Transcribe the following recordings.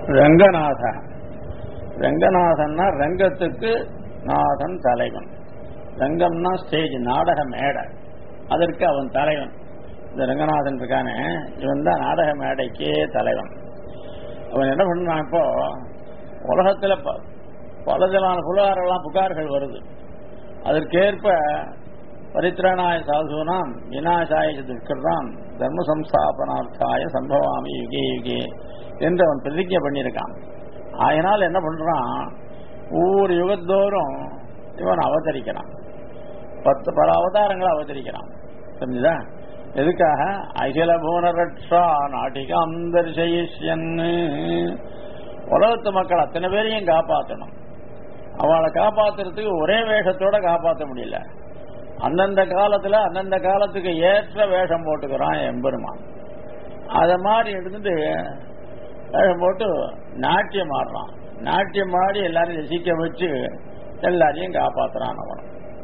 ரங்கநாத ரங்கநாதன்னா ரங்கத்துக்கு நாதன் தலைவன் ரங்கம்னா ஸ்டேஜ் நாடக மேடை அதற்கு அவன் தலைவன் இந்த ரங்கநாதன் இருக்கானே இவன் தான் நாடக மேடைக்கே தலைவன் அவன் என்ன பண்ணான் இப்போ உலகத்துல ப- பலவிதமான புகாரெல்லாம் புகார்கள் வருது அதற்கேற்ப பரித்ராணாய சாதுனாம் விநாசாய துஷ்கிருதாம் தர்ம சம்ஸ்தாபனார்த்தாய சம்பவாமி யுகே யுகே என்று அவன் பிரதிஜை பண்ணியிருக்கான் அதனால் என்ன பண்றான் ஒவ்வொரு யுகத்தோறும் இவன் அவதரிக்கிறான் பத்து பல அவதாரங்களை அவதரிக்கிறான் தெரிஞ்சுதா எதுக்காக அகில புவனரட்சா நாட்டிகம் தரிசயிஷ்யன்னு உலகத்து மக்கள் அத்தனை பேரையும் காப்பாற்றணும் அவளை காப்பாத்துறதுக்கு ஒரே வேஷத்தோட காப்பாற்ற முடியல அந்தந்த காலத்துல அந்தந்த காலத்துக்கு ஏற்ற வேஷம் போட்டுக்கிறான் எம்பெருமான் அத மாதிரி எடுத்துட்டு வேஷம் போட்டு நாட்டியம் ஆடுறான் நாட்டியம் ஆடி எல்லாரையும் ரசிக்க வச்சு எல்லாரையும் காப்பாத்துறான் அவன்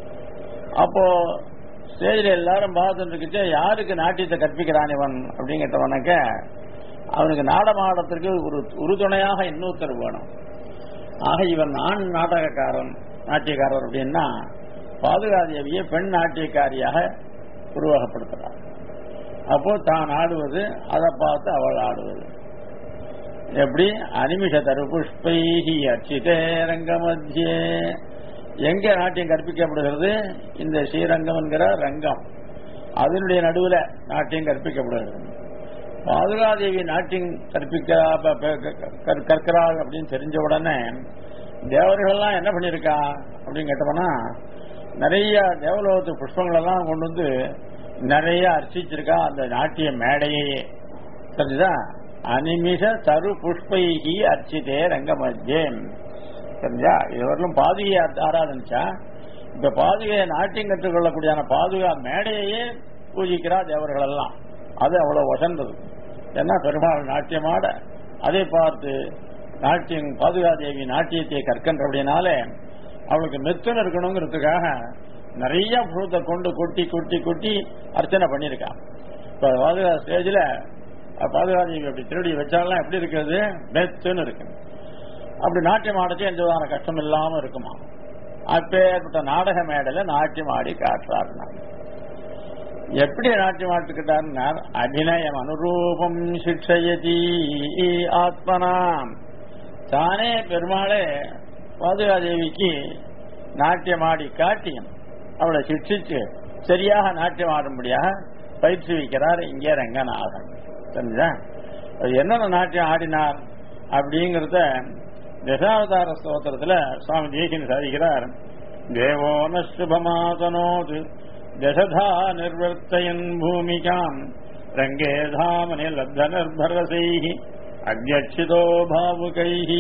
அப்போ ஸ்டேஜில் எல்லாரும் பார்த்துட்டு இருக்குச்சு யாருக்கு நாட்டியத்தை கற்பிக்கிறான் இவன் அப்படின்னு கேட்டவனாக்க அவனுக்கு நாடகம் ஆடத்திற்கு ஒரு உறுதுணையாக இன்னொருத்தர் வேணும் ஆக இவன் ஆண் நாடகக்காரன் நாட்டியக்காரர் அப்படின்னா பாதுகாதேவியை பெண் நாட்டியக்காரியாக உருவகப்படுத்துறார் அப்போ தான் ஆடுவது அதை பார்த்து அவள் ஆடுவது எப்படி அனிமிஷ தரு புஷ்பைஹி அர்ச்சிதே ரங்க மத்தியே எங்க நாட்டியம் கற்பிக்கப்படுகிறது இந்த ஸ்ரீரங்கம் என்கிற ரங்கம் அதனுடைய நடுவில் நாட்டியம் கற்பிக்கப்படுகிறது பாதுகாதேவி நாட்டியம் கற்பிக்கிறா ப- ப- கற்- கற்கிறாள் அப்படின்னு தெரிஞ்ச உடனே தேவர்கள்லாம் என்ன பண்ணியிருக்கா அப்படின்னு கேட்டோம்னா நிறைய தேவலோகத்து புஷ்பங்கள் எல்லாம் கொண்டு வந்து நிறைய அர்ச்சிச்சிருக்கா அந்த நாட்டிய மேடையே தெரிஞ்சுதா அனிமிஷ தரு புஷ்பைகி அர்ச்சிதே ரங்கமத்தியே தெரிஞ்சா இதுவரையிலும் பாதுகையை ஆராதனிச்சா இப்ப பாதுகையை நாட்டியம் கற்றுக்கொள்ளக்கூடியான பாதுகா மேடையே பூஜிக்கிறா தேவர்கள் எல்லாம் அது அவ்வளவு வசந்தது ஏன்னா பெருமாள் நாட்டியமாட அதை பார்த்து நாட்டியம் பாதுகாதேவி நாட்டியத்தை கற்கின்றபடினாலே அவளுக்கு மெத்தன இருக்கணுங்கிறதுக்காக நிறைய புழுத்தை கொண்டு கொட்டி கொட்டி கொட்டி அர்ச்சனை பண்ணியிருக்கான் இப்ப பாதுகா ஸ்டேஜில் பாதுகாதேவி அப்படி திருடி வச்சாலாம் எப்படி இருக்கிறது மெத்துன்னு இருக்கு அப்படி நாட்டியம் ஆடச்சு எந்த விதமான கஷ்டம் இல்லாம இருக்குமா அப்பேற்பட்ட நாடக மேடையில நாட்டியம் ஆடி காட்டுறாருனா எப்படி நாட்டியம் ஆட்டுக்கிட்டாருன்னா அபிநயம் அனுரூபம் சிக்ஷயதி ஆத்மனாம் தானே பெருமாளே பாதுகாதேவிக்கு நாட்டியம் ஆடி காட்டி அவளை சிக்ஷிச்சு சரியாக நாட்டியம் ஆடும்படியாக பயிற்சிவிக்கிறார் இங்கே ரங்கநாதன் தெரிஞ்சா அது என்னென்ன நாட்டியம் ஆடினார் அப்படிங்கறத தசாவதார ஸ்தோத்திரத்துல சுவாமி தேசியன் சாதிக்கிறார் தேவோன சுபமாதனோது தசதா நிர்வர்த்தயன் பூமிகாம் ரங்கே தாமனி லப்த நிர்பரசைஹி அத்தியட்சிதோ பாவுகைஹி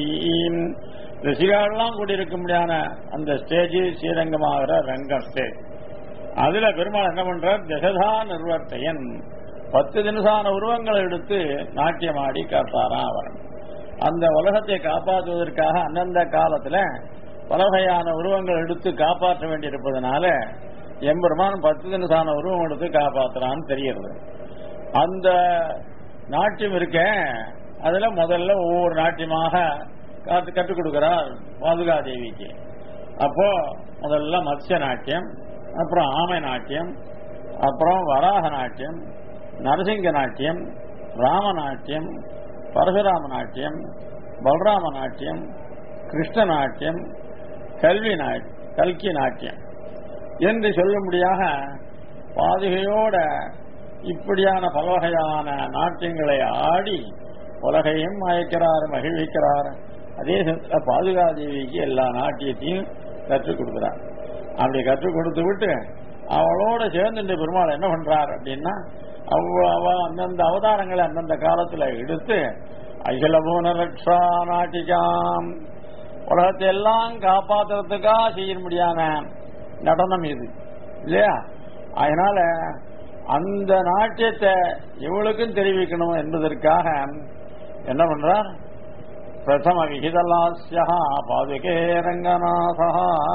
ரிஷிகாலெல்லாம் கூடியிருக்கும்படியான அந்த ஸ்டேஜ் ஸ்ரீரங்கமாகிற ரங்கம் ஸ்டேஜ் அதுல பெருமாள் என்ன பண்றார் தசதா நிர்வர்த்தையன் பத்து தினசான உருவங்களை எடுத்து நாட்டியமாடி காட்டாராம் அவர் அந்த உலகத்தை காப்பாற்றுவதற்காக அந்தந்த காலத்துல பல வகையான உருவங்கள் எடுத்து காப்பாற்ற வேண்டியிருப்பதனால எம்பெருமான் பத்து தினசான உருவம் எடுத்து காப்பாத்துறான்னு தெரிகிறது அந்த நாட்டியம் இருக்க அதுல முதல்ல ஒவ்வொரு நாட்டியமாக காத்து கற்றுக் கொடுக்கிறார் பாதுகாதேவிக்கு அப்போ முதல்ல மத்ஸ்ய நாட்டியம் அப்புறம் ஆமை நாட்டியம் அப்புறம் வராக நாட்டியம் நரசிங்க நாட்டியம் ராம நாட்டியம் பரசுராம நாட்டியம் பலராம நாட்டியம் கிருஷ்ண நாட்டியம் கல்வி நாட் கல்கி நாட்டியம் என்று சொல்லும்படியாக பாதுகையோட இப்படியான பல வகையான நாட்டியங்களை ஆடி உலகையும் மயக்கிறார் மகிழ்விக்கிறார் அதே சமயத்துல பாதுகாதேவிக்கு எல்லா நாட்டியத்தையும் கற்றுக் கொடுக்கிறார் அப்படி கற்றுக் கொடுத்து விட்டு அவளோட சேர்ந்து இந்த பெருமாள் என்ன பண்றார் அப்படின்னா அவ அவ அந்தந்த அவதாரங்களை அந்தந்த காலத்துல எடுத்து அகிலபூன ரக்ஷா நாட்டிகாம் உலகத்தை எல்லாம் காப்பாத்துறதுக்காக செய்ய முடியாத நடனம் இது இல்லையா அதனால அந்த நாட்டியத்தை இவளுக்கும் தெரிவிக்கணும் என்பதற்காக என்ன பண்றார் பிரதம விகிதலாசியா பாதுகே ரங்கநாதா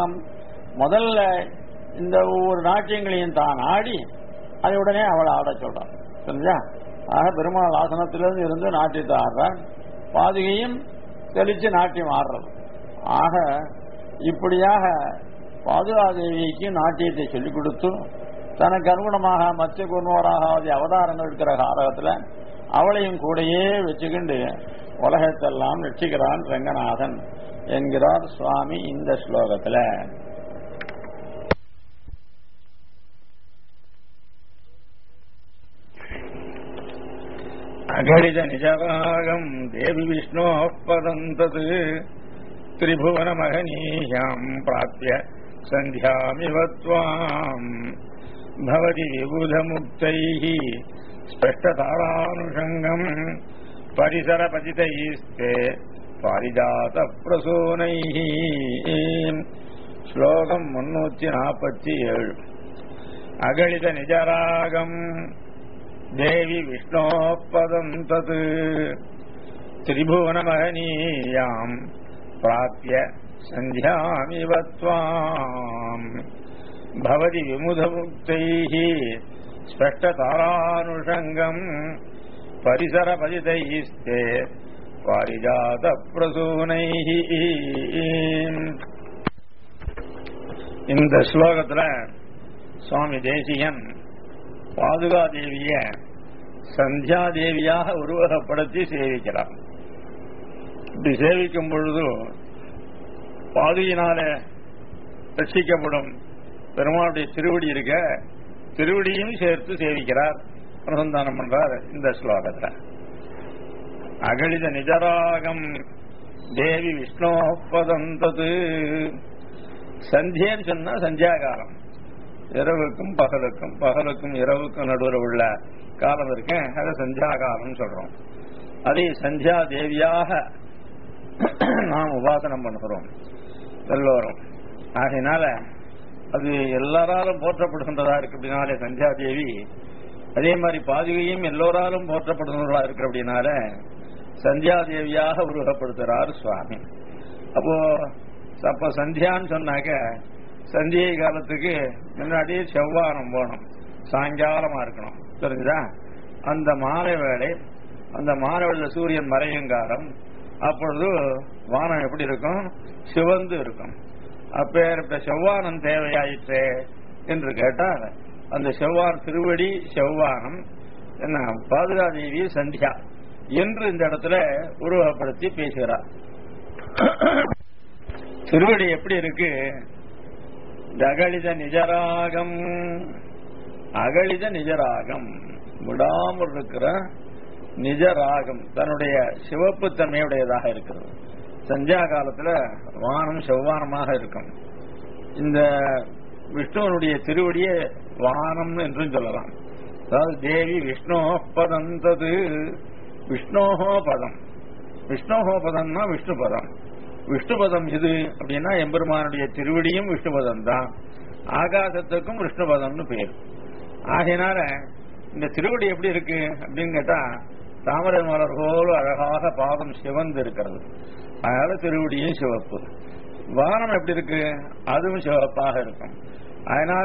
முதல்ல இந்த ஒவ்வொரு நாட்டியங்களையும் தான் ஆடி அதை உடனே அவளை ஆட சொல்றான் சரிஞ்சா ஆக பெருமாள் ஆசனத்திலிருந்து இருந்து நாட்டியத்தை ஆடுறான் பாதுகையும் தெளிச்சு நாட்டியம் ஆடுறது ஆக இப்படியாக பாதுகாதேவிக்கு நாட்டியத்தை சொல்லிக் கொடுத்து தனக்கு அனுகுணமாக மத்திய குருவராகாதி அவதாரங்கள் இருக்கிற காலகத்தில் அவளையும் கூடயே வச்சுக்கிண்டு உலகத்தெல்லாம் ரட்சிக்கிறான் ரங்கநாதன் என்கிறார் சுவாமி இந்த ஸ்லோகத்தில் அகடித நிஜராகம் தேவி விஷ்ணோ பதந்தது திரிபுவனமகனீயாம் பிராப்பிய சந்தியாமிவத்வாம் भवति विबुधमुक्तैः स्पष्टतारानुषङ्गम् परिसरपतितैस्ते பாரிஜாதப்பிரசூனைः ஸ்லோகம் முன்னூத்தி நாற்பத்தி ஏழு அகழித நிஜராகம் தேவி விஷ்ணோப்பதம் தத் திரிபுவனமகனீயாம் பிராப்பிய சந்தியாமிவத்வாம் भवति विमुधमुक्तैः स्पष्टतारानुषङ्गम् परिसरपतितैस्ते பாரிஜாதப்பிரசூனைः இந்த ஸ்லோகத்துல சுவாமி தேசிகன் பாதுகாதேவிய சந்தியாதேவியாக உருவகப்படுத்தி சேவிக்கிறார் இப்படி சேவிக்கும் பொழுது பாதுகினால ரட்சிக்கப்படும் பெருமாளுடைய திருவடி இருக்க திருவடியும் சேர்த்து சேவிக்கிறார் பிரசந்தானம் பண்றார் இந்த ஸ்லோகத்துல அகழித நிஜராகம் தேவி விஷ்ணோபதந்தது சந்தியன்னு சொன்னா சந்தியாகாலம் இரவுக்கும் பகலுக்கும் பகலுக்கும் இரவுக்கும் நடுவில் உள்ள காலம் இருக்கு அதை சந்தியாகாலம் சொல்றோம் அதை சந்தியா தேவியாக நாம் உபாசனம் பண்ணுகிறோம் எல்லோரும் ஆகையினால அது எல்லாராலும் போற்றப்படுகின்றதா இருக்கு அப்படின்னாலே சந்தியா தேவி அதே மாதிரி பாதுகையும் எல்லோராலும் போற்றப்படுகின்றதா இருக்கு அப்படின்னால சந்தியா தேவியாக உருவகப்படுத்துறார் சுவாமி அப்போ அப்ப சந்தியான்னு சொன்னாக்க சந்தியை காலத்துக்கு முன்னாடியே செவ்வானம் போகணும் சாயங்காலமா இருக்கணும் தெரிஞ்சுதா அந்த மாலை வேளை அந்த மாலை வேளையில சூரியன் மறையும் காலம் அப்பொழுது வானம் எப்படி இருக்கும் சிவந்து இருக்கும் அப்பேற்பட்ட செவ்வானம் தேவையாயிற்று என்று கேட்டால் அந்த செவ்வான் திருவடி செவ்வானம் என்ன பாதுகாதேவி சந்தியா என்று இந்த இடத்துல உருவகப்படுத்தி பேசுகிறார் திருவடி எப்படி இருக்கு அகழித நிஜராகம் அகழித நிஜராகம் விடாமல் இருக்கிற நிஜராகம் தன்னுடைய சிவப்பு தன்மையுடையதாக இருக்கிறது சந்தியா காலத்துல வானம் செவ்வானமாக இருக்கும் இந்த விஷ்ணுவனுடைய திருவடியே வானம் என்றும் சொல்லலாம் அதாவது தேவி விஷ்ணோபதந்தது விஷ்ணோஹோ பதம் விஷ்ணோஹோ பதம்னா விஷ்ணு பதம் விஷ்ணு பதம் இது அப்படின்னா எம்பெருமானுடைய திருவடியும் விஷ்ணு பதம் தான் ஆகாசத்துக்கும் விஷ்ணு பதம்னு பேர் ஆகையினால இந்த திருவடி எப்படி இருக்கு அப்படின்னு கேட்டா தாமரை மலர் போல அழகாக பாதம் சிவந்து இருக்கிறது அதனால திருவடியும் சிவப்பு வானம் எப்படி இருக்கு அதுவும் சிவப்பாக இருக்கும் அதனால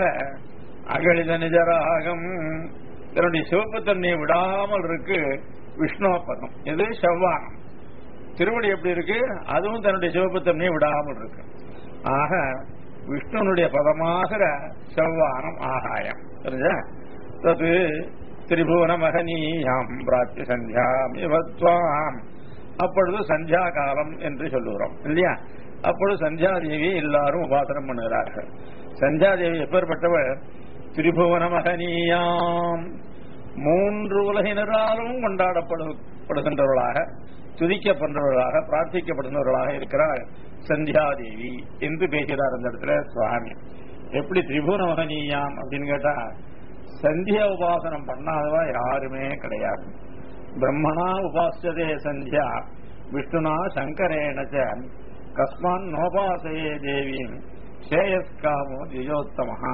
அகழித நிஜராகம் இதனுடைய சிவப்பு தன்மையை விடாமல் இருக்கு விஷ்ணோபதம் இது செவ்வானம் திருவடி எப்படி இருக்கு அதுவும் தன்னுடைய சிவப்பு தன்மையை விடாமல் இருக்கு ஆக விஷ்ணுனுடைய பதமாகிற செவ்வானம் ஆகாயம் தெரிஞ்சா தது திரிபுவன மகனீயாம் பிராத்தி சந்தியாம் இவத்வாம் அப்பொழுது சந்தியா காலம் என்று சொல்லுகிறோம் இல்லையா அப்பொழுது சந்தியாதேவி எல்லாரும் உபாசனம் பண்ணுகிறார்கள் சந்தியாதேவி எப்பேற்பட்டவள் திரிபுவன மகனீயாம் மூன்று உலகினராலும் கொண்டாடப்படுகின்றவர்களாக துதிக்கப்படுறவர்களாக பிரார்த்திக்கப்படுகிறவர்களாக இருக்கிறார் சந்தியாதேவி என்று பேசுகிறார் அந்த இடத்துல சுவாமி எப்படி திரிபுவன மகனீயாம் அப்படின்னு கேட்டா சந்தியா உபாசனம் பண்ணாதவா யாருமே கிடையாது பிரம்மணா உபாசியதே சந்தியா விஷ்ணுனா சங்கரேணச்ச கஸ்மான் நோபாசையே தேவியும் ஸ்ரேயஸ்காமோ தியோத்தமஹா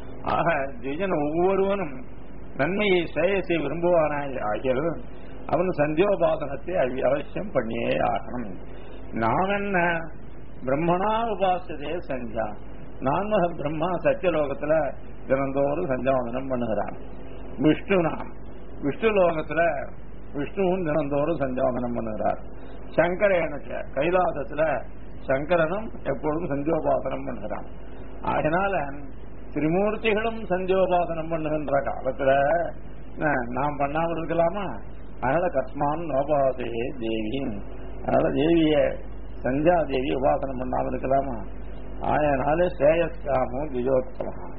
ஆக திஜன் ஒவ்வொருவனும் நன்மையை ஸ்ரேயஸை விரும்புவானாய் ஆகியது அவன் சந்தியோபாசனத்தை அவசியம் பண்ணியே ஆகணும் நாம் என்ன பிரம்மணா உபாசியதே சந்தியா நான்மக பிரம்மா சத்தியலோகத்துல தினந்தோறும் சந்தியாவந்தனம் பண்ணுகிறான் விஷ்ணு நாம் விஷ்ணு லோகத்துல விஷ்ணுவும் தினந்தோறும் சந்தியாவந்தனம் பண்ணுகிறார் சங்கரேனச்ச கைலாசத்துல சங்கரனும் எப்பொழுதும் சந்தியோபாசனம் பண்ணுகிறான் அதனால திரிமூர்த்திகளும் சந்தியோபாசனம் பண்ணுகின்ற காலத்துல அஹ், நாம் பண்ணாமல் இருக்கலாமா அதனால கஸ்மான் நோபாசே தேவி அதனால தேவிய சந்தியா தேவி உபாசனம் பண்ணாமல் இருக்கலாமா அதனால ஸ்ரேயஸ்காமோ திஜோத்தமம்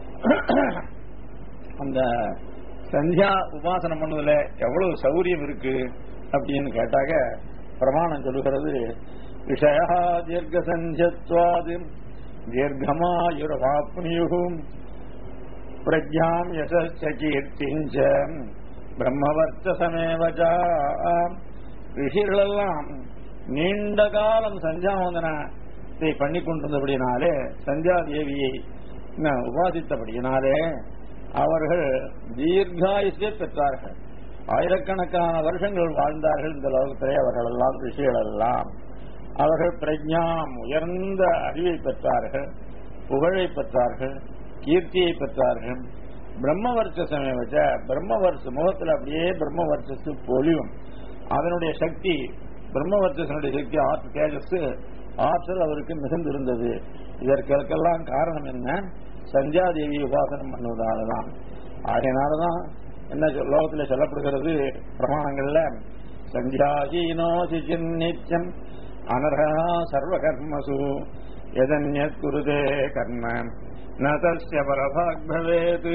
அந்த சந்தியா உபாசனம் பண்ணதுல எவ்வளவு சௌரியம் இருக்கு அப்படின்னு கேட்டாக்க பிரமாணம் சொல்லுகிறது விஷயா தீர்க்க சந்தியத்வாது தீர்க்கமாயுரவாப்னியுகும் பிரஜாம் யசச்ச கீர்த்திஞ்ச பிரம்மவர்த்தசமேவஜா ரிஷிகளெல்லாம் நீண்ட காலம் சந்தியாவந்தனத்தை பண்ணி கொண்டிருந்தபடினாலே சந்தியா தேவியை ந- உபாசித்தபடியினாலே அவர்கள் தீர்காயுசை பெற்றார்கள் ஆயிரக்கணக்கான வருஷங்கள் வாழ்ந்தார்கள் இந்த லோகத்திலே அவர்கள் எல்லாம் ரிஷிகள் எல்லாம் அவர்கள் பிரஜாம் உயர்ந்த அறிவை பெற்றார்கள் புகழை பெற்றார்கள் கீர்த்தியை பெற்றார்கள் பிரம்மவர்ச்சசமே வச்ச பிரம்மவர்ஷ முகத்தில் அப்படியே பிரம்மவர்ச்சசு பொலிவும் அதனுடைய சக்தி பிரம்மவர்ச்சசனுடைய சக்தி ஆற்று தேஜஸ் ஆற்றல் அவருக்கு மிகுந்திருந்தது இதற்கெல்லாம் காரணம் என்ன சந்தியாதேவி உபாசனம் பண்ணுவதாலதான் ஆகையினாலதான் என்ன சொல்- லோகத்துல சொல்லப்படுகிறது பிரமாணங்கள்ல சந்தியாஹீனோ சிச்சின் நித்யம் அனர்ஹா சர்வ கர்மசு எதன்யத் குருதே கர்ம நதஸ்ய பரபாக் பவேத்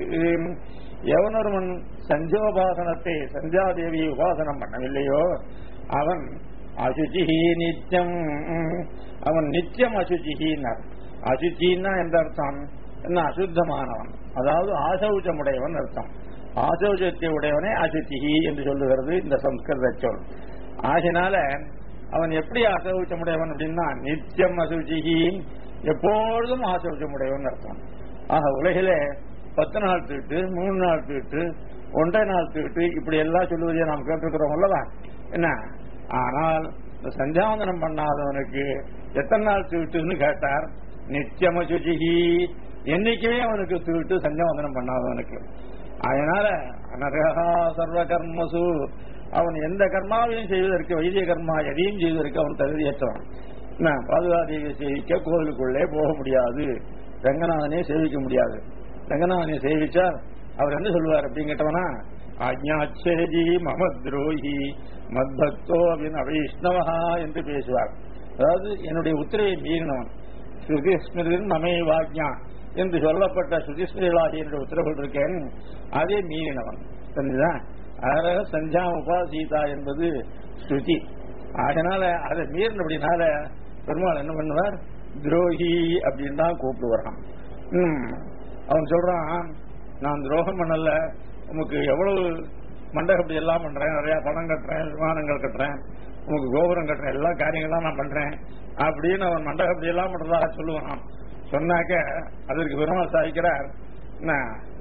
எவனொருவன் சந்தியோபாசனத்தை சந்தியாதேவி உபாசனம் பண்ணவில்லையோ அவன் அசுச்சிஹி நித்தியம் அவன் நித்தியம் அசுச்சிஹின்னார் அசுச்சின்னா எந்த அர்த்தம் என்ன அசுத்தமானவன் அதாவது ஆசௌச்சமுடையவன் அர்த்தம் ஆசௌச்சத்தை உடையவனே அசுச்சிஹி என்று சொல்லுகிறது இந்த சம்ஸ்கிருத சொல் ஆகினால அவன் எப்படி அசௌச்சமுடையவன் அப்படின்னா நித்தியம் அசுச்சிஹி எப்பொழுதும் ஆசௌச்சமுடையவன் அர்த்தம் ஆக உலகிலே பத்து நாள் தீட்டு மூணு நாள் தீட்டு ஒன்றரை நாள் தீட்டு இப்படி எல்லாம் சொல்லுவதை நாம் கேட்டிருக்கிறோம் அல்லவா என்ன ஆனால் இந்த சந்தியாவந்தனம் பண்ணாதவனுக்கு எத்தனை நாள் தீட்டுன்னு கேட்டார் நித்தியம சுச்சிகி என்னைக்குமே அவனுக்கு தீட்டு சந்தியாவந்தனம் பண்ணாதவனுக்கு அதனால அனர்ஹா சர்வ கர்மசு அவன் எந்த கர்மாவையும் செய்வதற்கு வைத்திய கர்மா எதையும் செய்வதற்கு அவன் தகுதியற்றவன் என்ன பாதுகாதேவியை சேவிக்க கோவிலுக்குள்ளே போக முடியாது ரங்கநாதனே சேவிக்க முடியாது ரங்கநாதனை சேவிச்சார் அவர் என்ன சொல்லுவார் அப்படின்னு கேட்டவனா ஆஜ்ஞாச்சேஜி மம துரோகி மத்பக்தோ வைஷ்ணவா என்று பேசுவார் அதாவது என்னுடைய உத்தரவை மீறினவன் ஸ்ருதிஸ்மிருதின் மமே வாக்ஞா என்று சொல்லப்பட்ட ஸ்ருதிஸ்மிருதிகளாகிய என்னுடைய உத்தரவுகள் இருக்கேன் அதே மீறினவன் தெரிஞ்சுதா அதனால சஞ்சா உபாசீதா என்பது ஸ்ருதி அதனால அதை மீறினபடினால பெருமாள் என்ன பண்ணுவார் துரோகி அப்படின்னு தான் கூப்பிடுவாராம் ம். அவன் சொல்றான் நான் துரோகம் பண்ணல உமக்கு எவ்வளவு மண்டகப்படி எல்லாம் பண்றேன் நிறைய பணம் கட்டுறேன் விமானங்கள் கட்டுறேன் உமக்கு கோபுரம் கட்டுறேன் எல்லா காரியங்களும் நான் பண்றேன் அப்படின்னு அவன் மண்டகப்படி எல்லாம் பண்றதாக சொல்லுவான் சொன்னாக்க அதற்கு பெருமாள் சாதிக்கிறார் என்ன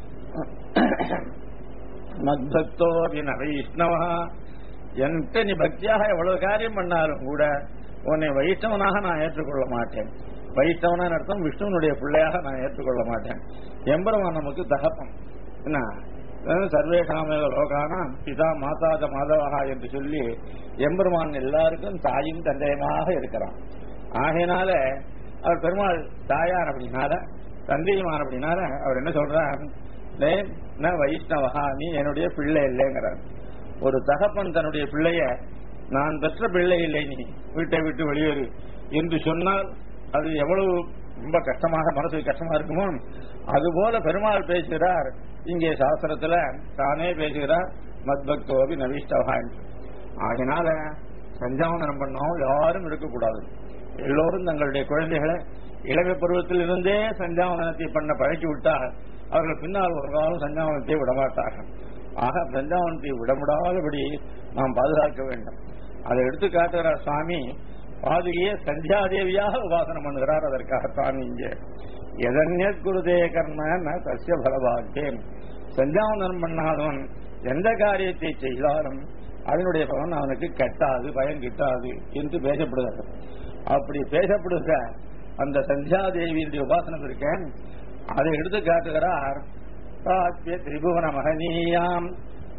மத்பக்தோ வின வைஷ்ணவா என்கிட்ட நீ பக்தியாக எவ்வளவு காரியம் பண்ணாலும் கூட உன்னை வைஷ்ணவனாக நான் ஏற்றுக்கொள்ள மாட்டேன் வைஷ்ணவனான அர்த்தம் விஷ்ணுவனுடைய பிள்ளையாக நான் ஏற்றுக்கொள்ள மாட்டேன் எம்பெருமான் நமக்கு தகப்பம் என்ன அதாவது சர்வேகாமேக லோகானாம் பிதா மாதாத மாதவகா என்று சொல்லி எம்பெருமான் எல்லாருக்கும் தாயும் தந்தையுமாக இருக்கிறான் ஆகையினால அவர் பெருமாள் தாயார் அப்படின்னால தந்தையுமான் அப்படின்னால அவர் என்ன சொல்றார் "லே, ந வைஷ்ணவகா நீ என்னுடைய பிள்ளை இல்லைங்கிறார் ஒரு தகப்பன் தன்னுடைய பிள்ளைய நான் பெற்ற பிள்ளை இல்லை நீ வீட்டை விட்டு வெளியேறு என்று சொன்னால் அது எவ்வளவு ரொம்ப கஷ்டமாக மனசுக்கு கஷ்டமா இருக்குமோ அதுபோல பெருமாள் பேசுகிறார் இங்கே சாஸ்திரத்துல தானே பேசுகிறார் மத்பக்தோபி நவீஷ்டவா என்று ஆகினால சஞ்சாவந்தனம் பண்ணோம் யாரும் இருக்கக்கூடாது எல்லோரும் தங்களுடைய குழந்தைகளை இளமை பருவத்தில் இருந்தே சஞ்சாவந்தனத்தை பண்ண பழக்கி விட்டால் அவர்கள் பின்னால் ஒரு காலம் சஞ்சாவனத்தை விடமாட்டார்கள் ஆக சஞ்சாவனத்தை விடமுடாதபடி நாம் பாதுகாக்க வேண்டும் அதை எடுத்து காட்டுகிறார் சுவாமி பாதுகையை சந்தியாதேவியாக உபாசனம் பண்ணுகிறார் அதற்காகத்தான் இங்கே எதன்ய குருதே கர்ம ந தஸ்ய பலபாக்கியம் சஞ்சாவந்தனம் பண்ணாதவன் எந்த காரியத்தை செய்தாலும் அதனுடைய பலன் அவனுக்கு கட்டாது பயன் கிட்டாது என்று பேசப்படுகிறது அப்படி பேசப்படுகிற அந்த சந்தியாதேவியினுடைய உபாசனம் இருக்கேன் அதை எடுத்து காட்டுகிறார் தாத்ய திரிபுவன மகனீயாம்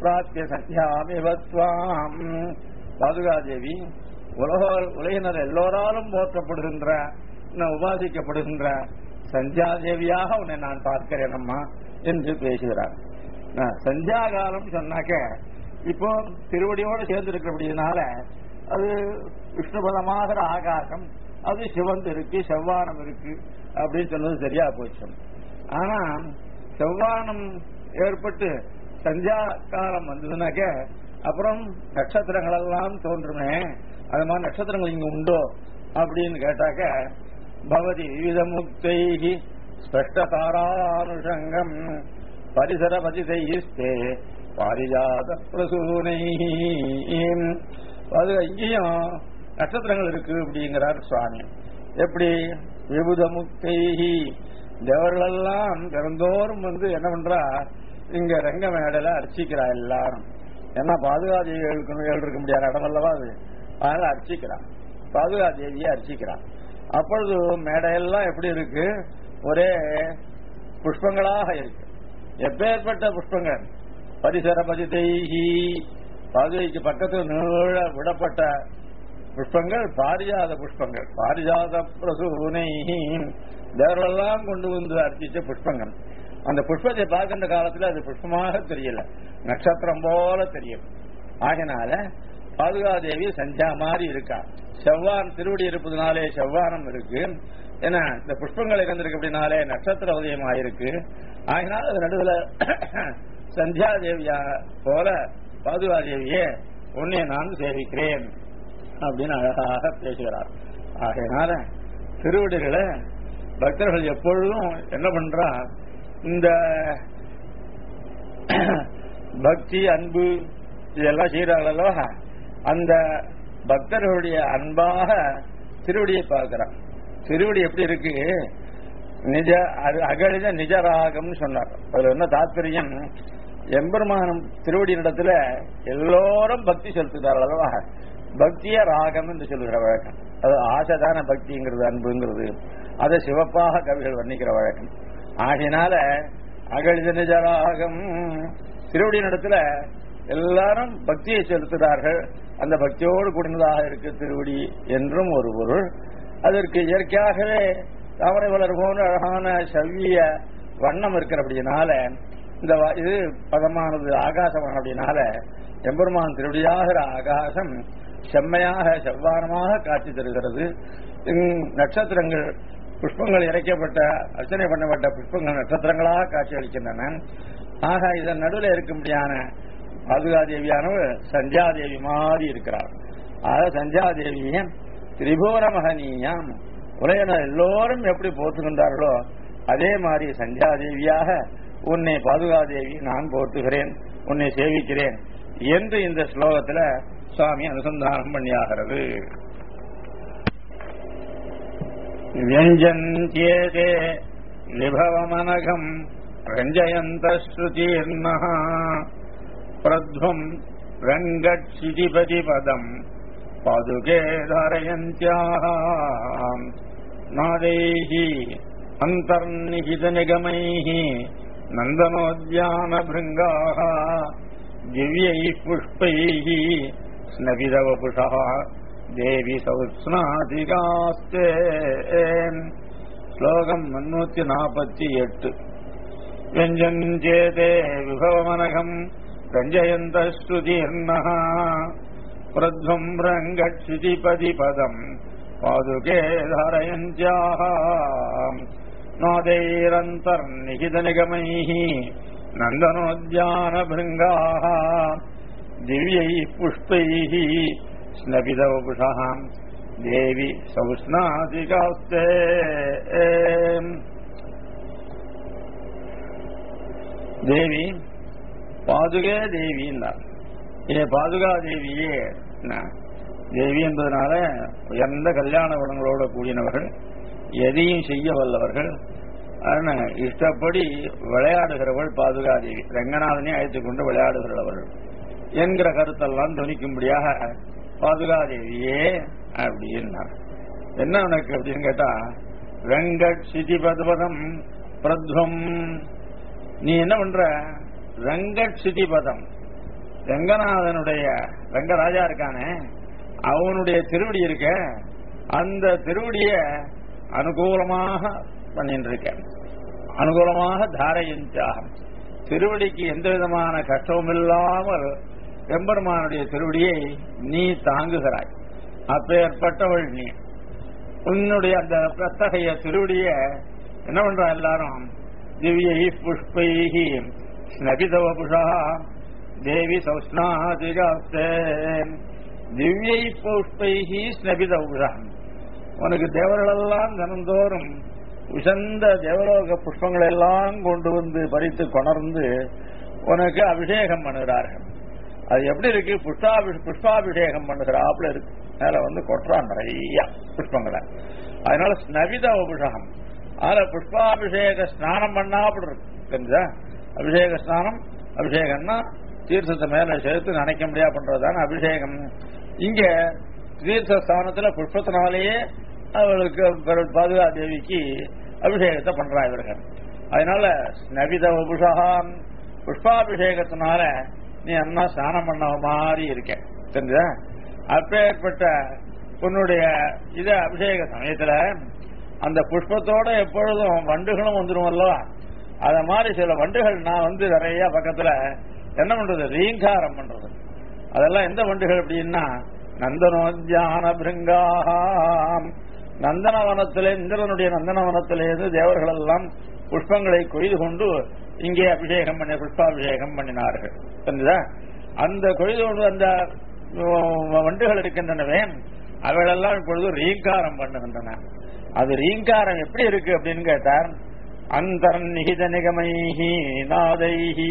பிராப்திய சத்யாமிவத்வாம் பாதுகாதேவி உலக உலகினர் எல்லோராலும் போற்றப்படுகின்ற இன்னும் உபாசிக்கப்படுகின்ற சந்தியாதேவியாக உன்னை நான் பார்க்கிறேன் அம்மா என்று பேசுகிறார் நான் சந்தியா காலம் சொன்னாக்க இப்போ திருவடியோடு சேர்ந்து இருக்கிறபடினால அது விஷ்ணுபதமாகிற ஆகாசம் அது சிவந்து இருக்கு செவ்வானம் இருக்கு அப்படின்னு சொன்னது சரியா போச்சு ஆனா செவ்வானம் ஏற்பட்டு சந்தியா காலம் வந்ததுனாக்க அப்புறம் நட்சத்திரங்கள் எல்லாம் தோன்றுமே அது மாதிரி நட்சத்திரங்கள் இங்க உண்டோ அப்படின்னு கேட்டாக்க பவதி விவித முக்தைகி ஸ்பஷ்டதாரானுஷங்கம் பரிசர பதிதைஸ்தே பாரிஜாத பிரசூனை அது இங்கேயும் நட்சத்திரங்கள் இருக்கு அப்படிங்கிறார் சுவாமி எப்படி விபுத முக்தைகி தேவர்களெல்லாம் திறந்தோறும் வந்து என்ன பண்றா இங்க ரங்க மேடையில அர்ச்சிக்கிறா எல்லாரும் ஏன்னா பாதுகாதேவிகளுக்கு இருக்க முடியாத இடம் அல்லவா அது அதனால அர்ச்சிக்கிறான் பாதுகாதேவியை அர்ச்சிக்கிறான் அப்பொழுது மேடையெல்லாம் எப்படி இருக்கு ஒரே புஷ்பங்களாக இருக்கு எப்பேற்பட்ட புஷ்பங்கள் பரிசர பதிதைஹி பாதுகைக்கு பக்கத்தில் நீள விடப்பட்ட புஷ்பங்கள் பாரிஜாத புஷ்பங்கள் பாரிஜாத பிரசூனை தேவரெல்லாம் கொண்டு வந்து அர்ச்சிச்ச புஷ்பங்கள் அந்த புஷ்பத்தை பார்க்கின்ற காலத்துல அது புஷ்பமாக தெரியல நட்சத்திரம் போல தெரியும் ஆகினால பாதுகாதேவி சஞ்சா மாதிரி இருக்கா செவ்வான் திருவடி இருப்பதுனாலே செவ்வானம் இருக்கு ஏன்னா இந்த புஷ்பங்கள் இருந்திருக்கு அப்படின்னாலே நட்சத்திர உதயம் ஆயிருக்கு ஆகினால் அது நடுவில் சந்தியா தேவியா போல பாதுகாதேவியே உன்னை நான் சேவிக்கிறேன் அப்படின்னு அழகாக பேசுகிறார் ஆகையினால திருவடிகளை பக்தர்கள் எப்பொழுதும் என்ன பண்றா இந்த பக்தி அன்பு இதெல்லாம் செய்யறாங்க அல்லவா அந்த பக்தர்களுடைய அன்பாக திருவடியை பார்க்கிறான் திருவடி எப்படி இருக்கு நிஜ அது அகழித நிஜராகம்னு சொன்னார் அதுல என்ன தாத்பரியம் எம்பெருமானம் திருவடியினிடத்துல எல்லோரும் பக்தி செலுத்துகிறார்கள் அல்லவா பக்திய ராகம் என்று சொல்லுகிற வழக்கம் அது ஆசைதான பக்திங்கிறது அன்புங்கிறது அதை சிவப்பாக கவிகள் வர்ணிக்கிற வழக்கம் ஆகையினால அகழித நிஜராகம் திருவடியினிடத்துல எல்லாரும் பக்தியை செலுத்துகிறார்கள் அந்த பக்தியோடு கூடினதாக இருக்கு திருவடி என்றும் ஒரு பொருள் அதற்கு இயற்கையாகவே தாமரை வளர் போன்ற அழகான செவ்விய வண்ணம் இருக்கிறபடினால இந்த வ- இது பதமானது ஆகாசமான அப்படினால எம்பெருமான் திருவடியாகிற ஆகாசம் செம்மையாக செவ்வானமாக காட்சி தருகிறது இங் நட்சத்திரங்கள் புஷ்பங்கள் இறைக்கப்பட்ட அர்ச்சனை பண்ணப்பட்ட புஷ்பங்கள் நட்சத்திரங்களாக காட்சி அளிக்கின்றன ஆக இதன் நடுவில் இருக்கும்படியான பாதுகாதேவியானவர் சந்தியாதேவி மாதிரி இருக்கிறார் ஆக சந்தியாதேவியை திரிபுவன மகனீயாம் உலகினர் எல்லோரும் எப்படி போற்றுகின்றார்களோ அதே மாதிரி சந்தியாதேவியாக உன்னை பாதுகாதேவி நான் போற்றுகிறேன் உன்னை சேவிக்கிறேன் என்று இந்த ஸ்லோகத்துல சுவாமி அனுசந்தானம் பண்ணியாகிறது व्यञ्जन्त्येते विभवमनघम् रञ्जयन्तश्रुतीर्णः प्रध्वम् रङ्गक्षितिपतिपदम् पादुके धारयन्त्याः नादैः अन्तर्निहितनिगमैः नन्दनोद्यानभृङ्गाः दिव्यैः पुष्पैः स्नपितवपुषः தேவி சௌஸ்நாதிகாஸ்தே ஸ்லோகம் முன்னூத்தி நாற்பத்தி எட்டு व्यञ्जन्त्येते विभवमनघम् रञ्जयन्तस्तुतीर्णः प्रध्वम् रङ्गक्षितिपदिपदम् पादुके धारयन्त्याः नादैरन्तर्निहितनिगमैः नन्दनोद्यानभृङ्गाः दिव्यैः पुष्पैः स्नपितवपुषः देवि सौष्णादिकास्ते தேவி பாதுகே தேவின்னா ஏ பாதுகா தேவியே என்ன? தேவி என்பதனால உயர்ந்த கல்யாண குணங்களோட கூடினவர்கள் எதையும் செய்ய வல்லவர்கள் அதனால இஷ்டப்படி விளையாடுகிறவள் பாதுகா தேவி ரங்கநாதனை அழைத்துக் கொண்டு விளையாடுகிறவர்கள் என்கிற கருத்தெல்லாம் துணிக்கும்படியாக பாதுகா தேவியே அப்படின்னா என்ன உனக்கு அப்படின்னு கேட்டா வெங்கட் சிதி பதபதம் பிரத்வம் நீ என்ன பண்ற ரங்கட் சிதி பதம் ரங்கநாதனுடைய ரங்கராஜா இருக்கானே அவனுடைய திருவடி இருக்க அந்த திருவடிய அனுகூலமாக பண்ணிட்டு இருக்கேன் அனுகூலமாக தாரையின்றாகும் திருவடிக்கு எந்த விதமான கஷ்டமும் இல்லாமல் எம்பெருமானுடைய திருவடியை நீ தாங்குகிறாய் அப்பேற்பட்டவள் நீ உன்னுடைய அந்த அத்தகைய திருவடிய என்ன பண்றா எல்லாரும் திவ்யை புஷ்பைஹி ஸ்னபிதவபுஷா தேவி சௌஷ்ணாதிகாஸ்தே திவ்யை புஷ்பைஹி ஸ்னபிதவபுஷா உனக்கு தேவர்களெல்லாம் தினந்தோறும் உசந்த தேவலோக புஷ்பங்களை எல்லாம் கொண்டு வந்து பறித்து கொணர்ந்து உனக்கு அபிஷேகம் பண்ணுகிறார்கள் அது எப்படி இருக்கு புஷ்பாபி புஷ்பாபிஷேகம் பண்ணுகிறாப்புல இருக்கு மேல வந்து கொட்டுறான் நிறைய புஷ்பங்களை அதனால ஸ்னவித அபிஷேகம் அதுல புஷ்பாபிஷேக ஸ்நானம் பண்ணாப்புல இருக்கு தெரிஞ்சா அபிஷேக ஸ்நானம் அபிஷேகம்னா தீர்த்தத்தை மேல சேர்த்து நினைக்க முடியா பண்றதுதான அபிஷேகம் இங்க தீர்த்த ஸ்தானத்துல புஷ்பத்தினாலேயே அவளுக்கு பாதுகா தேவிக்கு அபிஷேகத்தை பண்றா இவர்கள் அதனால நவித உபுஷகாம் புஷ்பாபிஷேகத்தினால நீ அண்ணா ஸ்நானம் பண்ண மாதிரி இருக்க தெரிஞ்சா அப்பேற்பட்ட உன்னுடைய இத அபிஷேக சமயத்துல அந்த புஷ்பத்தோட எப்பொழுதும் வண்டுகளும் வந்துடும் அல்லவா அத மாதிரி சில வண்டுகள் நான் வந்து நிறைய பக்கத்துல என்ன பண்றது ரீங்காரம் பண்றது அதெல்லாம் எந்த வண்டுகள் அப்படின்னா நந்தனோத்யான பிருங்காம் நந்தனவனத்திலே இந்திரனுடைய நந்தனவனத்திலேருந்து தேவர்கள் எல்லாம் புஷ்பங்களை கொய்து கொண்டு இங்கே அபிஷேகம் பண்ணி புஷ்பாபிஷேகம் பண்ணினார்கள் புரிஞ்சுதா அந்த கொய்து கொண்டு அந்த வண்டுகள் இருக்கின்றனவே அவைகளெல்லாம் இப்பொழுது ரீங்காரம் பண்ணுகின்றன அது ரீங்காரம் எப்படி இருக்கு அப்படின்னு கேட்டார் அந்தர்நிகித நிகமைஹி நாதைஹி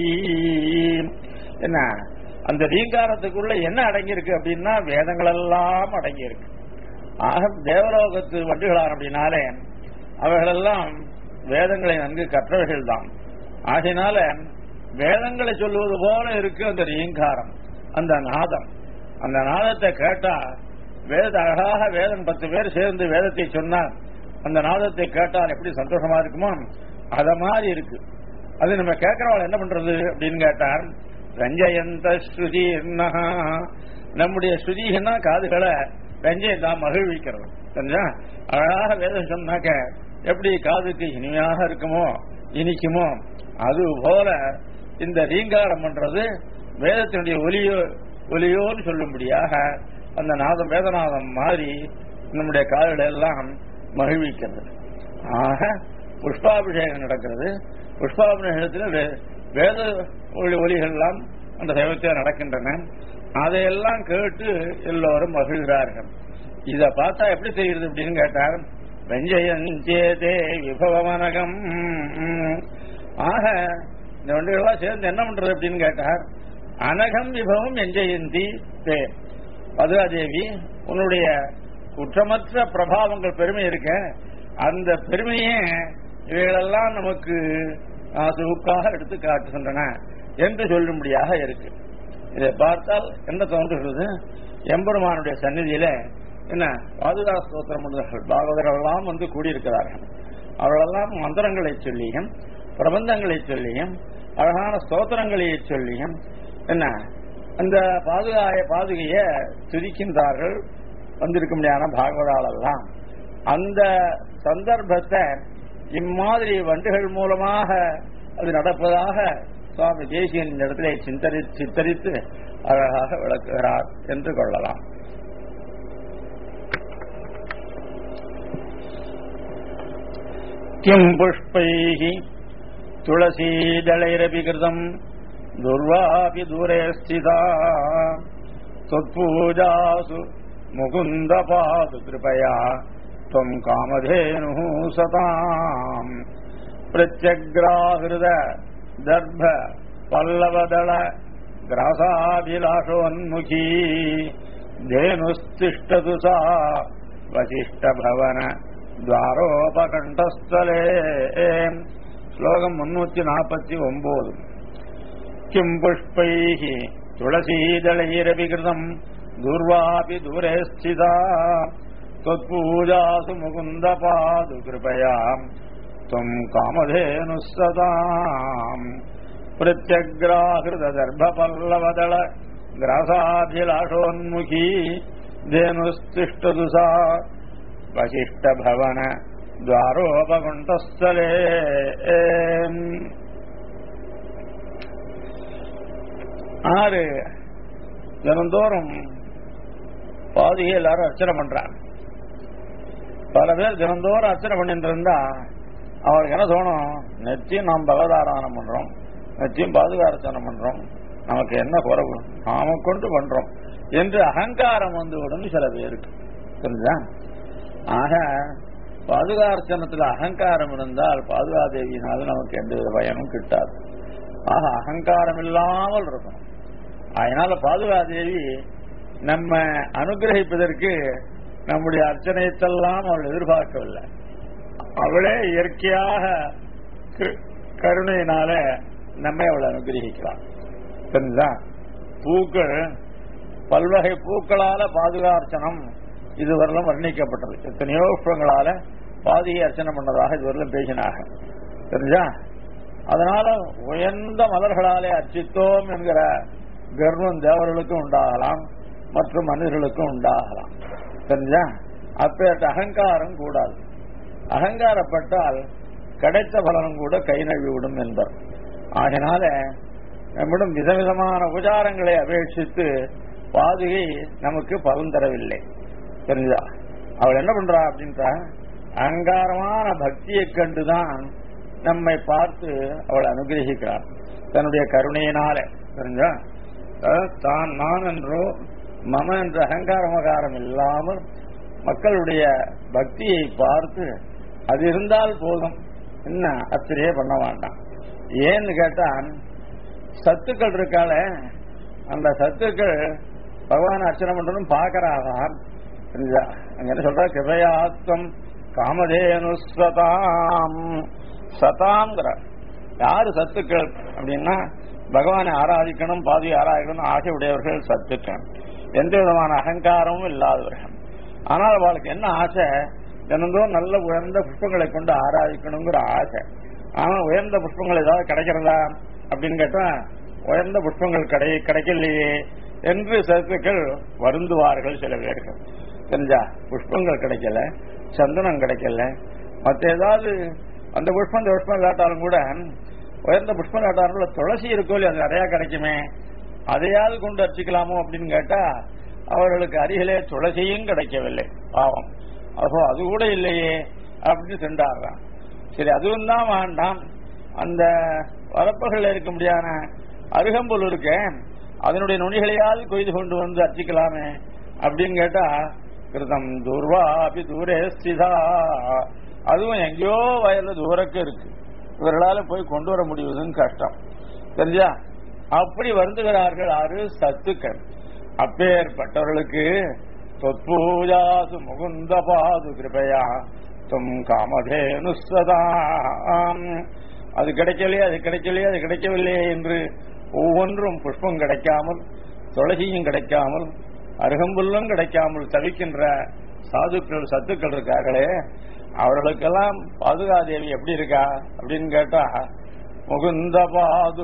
என்ன அந்த ரீங்காரத்துக்குள்ள என்ன அடங்கியிருக்கு அப்படின்னா வேதங்கள் எல்லாம் அடங்கியிருக்கு ஆக தேவலோகத்து வண்டுகளார் அப்படின்னாலே அவைகளெல்லாம் வேதங்களை நன்கு கற்றவைகள் தான் ஆகையினால வேதங்களை சொல்லுவது போல இருக்கு அந்த ரீங்காரம் அந்த நாதம் அந்த நாதத்தை கேட்டா வேத அழகாக வேதம் பத்து பேர் சேர்ந்து வேதத்தை சொன்னார் அந்த நாதத்தை கேட்டால் எப்படி சந்தோஷமா இருக்குமோ அத மாதிரி இருக்கு அது நம்ம கேட்கிறவள் என்ன பண்றது அப்படின்னு கேட்டார் ரஞ்சயந்த ஸ்ருதி நம்முடைய ஸ்ருதின்னா காதுகளை ரஞ்சயம் தான் மகிழ்விக்கிறது தெரிஞ்சா அழகாக வேதம் சொன்னாக்க எப்படி காதுக்கு இனிமையாக இருக்குமோ இனிக்குமோ அது போல இந்த ரீங்காரம் பண்றது வேதத்தினுடைய ஒலியோ ஒலியோன்னு சொல்லும்படியாக அந்த நாதம் வேதநாதம் மாதிரி நம்முடைய காதுகளை எல்லாம் மகிழ்விக்கிறது ஆக புஷ்பாபிஷேகம் நடக்கிறது புஷ்பாபிஷேகத்தில் வேத ஒளி ஒலிகள்லாம் அந்த சைவத்தில் நடக்கின்றன அதையெல்லாம் கேட்டு எல்லோரும் மகிழ்கிறார்கள் இத பார்த்தா எப்படி தெரியுது அப்படின்னு கேட்டார் வெஞ்சயஞ்சேதே விபவமனகம் ஆக இந்த வண்டிகள்லாம் சேர்ந்து என்ன பண்றது அப்படின்னு கேட்டார் அனகம் விபவம் எஞ்சயந்தி தே பதுகாதேவி உன்னுடைய குற்றமற்ற பிரபாவங்கள் பெருமை இருக்க அந்த பெருமையே இவைகளெல்லாம் நமக்கு நாசுக்காக எடுத்து காட்டுகின்றன என்று சொல்லும்படியாக இருக்கு இதை பார்த்தால் என்ன தோன்றுகிறது எம்பெருமானுடைய சந்நிதியில என்ன பாதுகா ஸ்தோத்திரம் பண்ணுறார்கள் பாகவதரெல்லாம் வந்து கூடியிருக்கிறார்கள் அவர்களெல்லாம் மந்திரங்களை சொல்லியும் பிரபந்தங்களை சொல்லியும் அழகான ஸ்தோத்திரங்களை சொல்லியும் என்ன அந்த பாதுகாய பாதுகைய துதிக்கின்றார்கள் வந்திருக்க முடியாத பாகவதாலெல்லாம் அந்த சந்தர்ப்பத்தை இம்மாதிரி வண்டுகள் மூலமாக அது நடப்பதாக சுவாமி தேசியன் இந்த இடத்திலே சிந்தரி சித்தரித்து அழகாக விளக்குகிறார் என்று கொள்ளலாம் கிம் புஷ்பைः तुलसीदलैरपि कृतम् दुर्वापि दूरे स्थिता त्वत्पूजासु मुकुन्दपातु कृपया त्वम् कामधेनुः सताम् प्रत्यग्राहृद दर्भ पल्लवदळ ग्रासाभिलाषोन्मुखी धेनुस्तिष्ठतु सा वसिष्ठभवन द्वारोपकण्ठस्थले ஸ்லோகம் முன்னூத்தி நாற்பத்தி ஒன்பது கிம் புஷ்பைः துளசீதளைரபிகிருதம் துர்வாபி தூரே ஸ்திதா त्वत्पूजासु मुकुन्द पादु कृपया त्वम् कामधेनुः सदाम् பிரத்யக்ராகிருத தர்ப பல்லவதள கிராசாபிலாஷோன்முகி தேனுஸ்திஷ்டது சா வசிஷ்ட பவன துவாரோபகுண்டஸ்தலே ஆறு தினந்தோறும் பாதிகை எல்லாரும் அர்ச்சனை பண்றாங்க பல பேர் தினந்தோறும் அர்ச்சனை பண்ணிட்டு இருந்தா அவருக்கு என்ன தோணும் நெத்தியும் நாம் பகவதாராதனம் பண்றோம் நெத்தியும் பாதுகாரச்சனம் பண்றோம் நமக்கு என்ன குறைவு நாம கொண்டு பண்றோம் என்று அகங்காரம் வந்து விடும் சில பேருக்கு புரிஞ்சா ஆக பாதுகார்ச்சனத்துல அகங்காரம் இருந்தால் பாதுகாதேவியினால நமக்கு எந்தவித பயனும் கிட்டாது ஆக அகங்காரம் இல்லாமல் இருக்கணும் அதனால பாதுகாதேவி நம்ம அனுகிரகிப்பதற்கு நம்முடைய அர்ச்சனையத்தெல்லாம் அவள் எதிர்பார்க்கவில்லை அவளே இயற்கையாக கு- கருணையினால நம்மை அவள் அனுகிரகிக்கிறாள் தெரிஞ்சா பூக்கள் பல்வகை பூக்களால பாதுகார்ச்சனம் இதுவரையிலும் வர்ணிக்கப்பட்டது எத்தனையோ புஷ்பங்களால பாதியை அர்ச்சனை பண்ணதாக இதுவரையிலும் பேசினாக தெரிஞ்சா அதனால உயர்ந்த மலர்களாலே அர்ச்சித்தோம் என்கிற கர்வம் தேவர்களுக்கும் உண்டாகலாம் மற்றும் மனிதர்களுக்கும் உண்டாகலாம் தெரிஞ்சா அப்பேற்ற அகங்காரம் கூடாது அகங்காரப்பட்டால் கிடைத்த பலனும் கூட கை நழுவி விடும் என்பர் ஆகினால நம்மிடம் விதவிதமான உபச்சாரங்களை அபேட்சித்து பாதுகை நமக்கு பலன் தரவில்லை தெரிஞ்சா அவள் என்ன பண்றா அப்படின்றா அகங்காரமான பக்தியை கண்டுதான் நம்மை பார்த்து அவள் அனுகிரகிக்கிறாள் தன்னுடைய கருணையினால தெரிஞ்சா அதாவது தான் நான் என்றோ மம என்ற அகங்கார மகாரம் இல்லாமல் மக்களுடைய பக்தியை பார்த்து அது இருந்தால் போதும் என்ன அத்திரையே பண்ண வேண்டாம் ஏன்னு கேட்டான் சத்துக்கள் இருக்கால அந்த சத்துக்கள் பகவான் அர்ச்சனை பண்றதும் பார்க்கறாதான் புரியுதா? அங்க என்ன சொல்ற கிருபயாத்வம் காமதேனு சதாம் சதாங்கிற யாரு சத்துக்கள் அப்படின்னா பகவானை ஆராதிக்கணும் பாதி ஆராதிக்கணும் ஆசை உடையவர்கள் சத்துக்கள் எந்த விதமான அகங்காரமும் இல்லாதவர்கள் ஆனால் அவளுக்கு என்ன ஆசை தினந்தோறும் நல்ல உயர்ந்த புஷ்பங்களை கொண்டு ஆராதிக்கணுங்கிற ஆசை ஆனா உயர்ந்த புஷ்பங்கள் ஏதாவது கிடைக்கிறதா அப்படின்னு கேட்டா உயர்ந்த புஷ்பங்கள் கிடை கிடைக்கலையே என்று சத்துக்கள் வருந்துவார்கள் சில பேர்கள் தெரிஞ்சா புஷ்பங்கள் கிடைக்கல சந்தனம் கிடைக்கல மற்ற ஏதாவது அந்த புஷ்பம் இந்த புஷ்பம் இல்லாட்டாலும் கூட உயர்ந்த புஷ்பம் இல்லாட்டாலும் துளசி இருக்கோ இல்லையா அது நிறைய கிடைக்குமே அதையாவது கொண்டு அர்ச்சிக்கலாமோ அப்படின்னு கேட்டா அவர்களுக்கு அருகிலே துளசியும் கிடைக்கவில்லை பாவம் அப்போ அது கூட இல்லையே அப்படின்னு சென்றாடுறான் சரி அதுவும் தான் வேண்டாம் அந்த வரப்புகளில் இருக்க முடியாத அருகம்புல் இருக்க அதனுடைய நுனிகளையாவது கொய்து கொண்டு வந்து அர்ச்சிக்கலாமே அப்படின்னு கேட்டா கிருதம் துர்வா அபி தூரே ஸ்திதா அதுவும் எங்கேயோ வயல்ல தூரக்கு இருக்கு இவர்களால போய் கொண்டு வர முடிவதுன்னு கஷ்டம் தெரிஞ்சா அப்படி வருந்துகிறார்கள் ஆறு சத்துக்கள் அப்பேற்பட்டவர்களுக்கு தொத்பூஜாது முகுந்த பாது கிருபையா தும் காமதேனு சதாம் அது கிடைக்கலையே அது கிடைக்கலையே அது கிடைக்கவில்லையே என்று ஒவ்வொன்றும் புஷ்பம் கிடைக்காமல் துளசியும் கிடைக்காமல் அருகம்புல்லும் கிடைக்காமல் தவிக்கின்ற சாதுக்கள் சத்துக்கள் இருக்கார்களே அவர்களுக்கெல்லாம் பாதுகாதேவி எப்படி இருக்கா அப்படின்னு கேட்டா முகுந்த பாது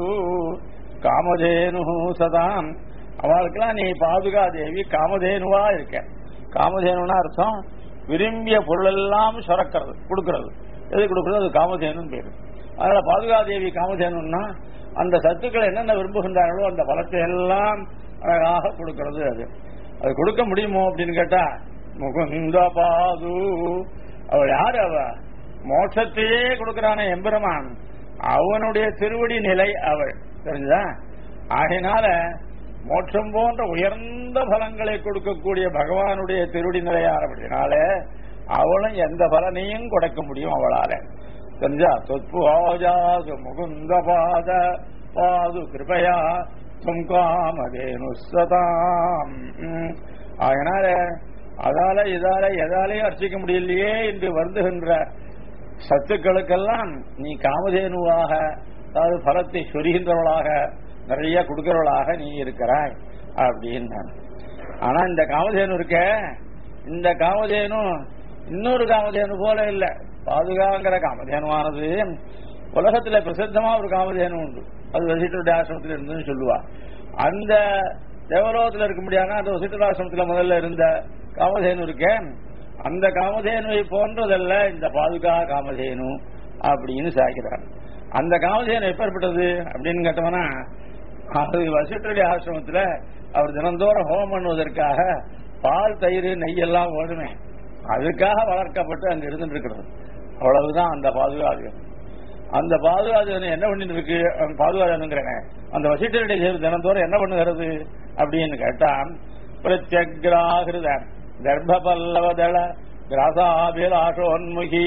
காமதேனு சதாம் அவளுக்கெல்லாம் நீ பாதுகாதேவி காமதேனுவா இருக்க காமதேனுனா அர்த்தம் விரும்பிய பொருள் எல்லாம் சுரக்கிறது கொடுக்கறது எது கொடுக்கறது அது காமதேனுன்னு பேரு அதனால பாதுகாதேவி காமதேனுன்னா அந்த சத்துக்களை என்னென்ன விரும்புகின்றார்களோ அந்த பலத்தை எல்லாம் அழகாக கொடுக்கிறது அது அது கொடுக்க முடியுமோ அப்படின்னு கேட்டா முகுந்த பாது அவள் யாரு அவ மோட்சத்தையே கொடுக்கிறானே எம்பெருமான் அவனுடைய திருவடி நிலை அவள் தெரிஞ்சதா ஆகையினால மோட்சம் போன்ற உயர்ந்த பலங்களை கொடுக்கக்கூடிய பகவானுடைய திருவடி நிலையானபடினால அவளும் எந்த பலனையும் கொடுக்க முடியும் அவளால தெரிஞ்சா தொத்பு ஆஜாது முகுந்த பாத பாது கிருபையா தும் காமதேனு சதாம் ம். அதனால அதால இதால எதாலையும் அர்ச்சிக்க முடியலையே என்று வருந்துகின்ற சத்துக்களுக்கெல்லாம் நீ காமதேனுவாக அதாவது பலத்தை சொரிகின்றவளாக நிறைய கொடுக்கிறவளாக நீ இருக்கிறாய் அப்படின்னான் ஆனா இந்த காமதேனு இருக்க இந்த காமதேனு இன்னொரு காமதேனு போல இல்ல பாதுகாங்கிற காமதேனுவானது உலகத்துல பிரசித்தமா ஒரு காமதேனு உண்டு அது வசிட்டருடைய ஆசிரமத்தில் இருந்ததுன்னு சொல்லுவா அந்த தேவலோகத்தில் இருக்க முடியாதுன்னா அந்த வசிட்டர் ஆசிரமத்தில் முதல்ல இருந்த காமதேனு இருக்கேன் அந்த காமதேனுவை போன்றதல்ல இந்த பாதுகா காமதேனு அப்படின்னு சாய்க்கிறார் அந்த காமதேனு எப்பேற்பட்டது அப்படின்னு கேட்டோம்னா அது வசிட்டருடைய ஆசிரமத்தில் அவர் தினந்தோறும் ஹோமம் பண்ணுவதற்காக பால் தயிர் நெய் எல்லாம் வேணுமே அதுக்காக வளர்க்கப்பட்டு அங்க இருந்துட்டு இருக்கிறது அவ்வளவுதான் அந்த பாதுகாப்பு அந்த பாதுகாப்பு என்ன பண்ணிட்டு இருக்கு பாதுகாப்புங்கிறேன் அந்த வசிட்டருடைய சேர்வு தினந்தோறும் என்ன பண்ணுகிறது அப்படின்னு கேட்டா பிரத்யகிராகிருத கர்ப்ப பல்லவதள கிராசாபிலாஷோன்முகி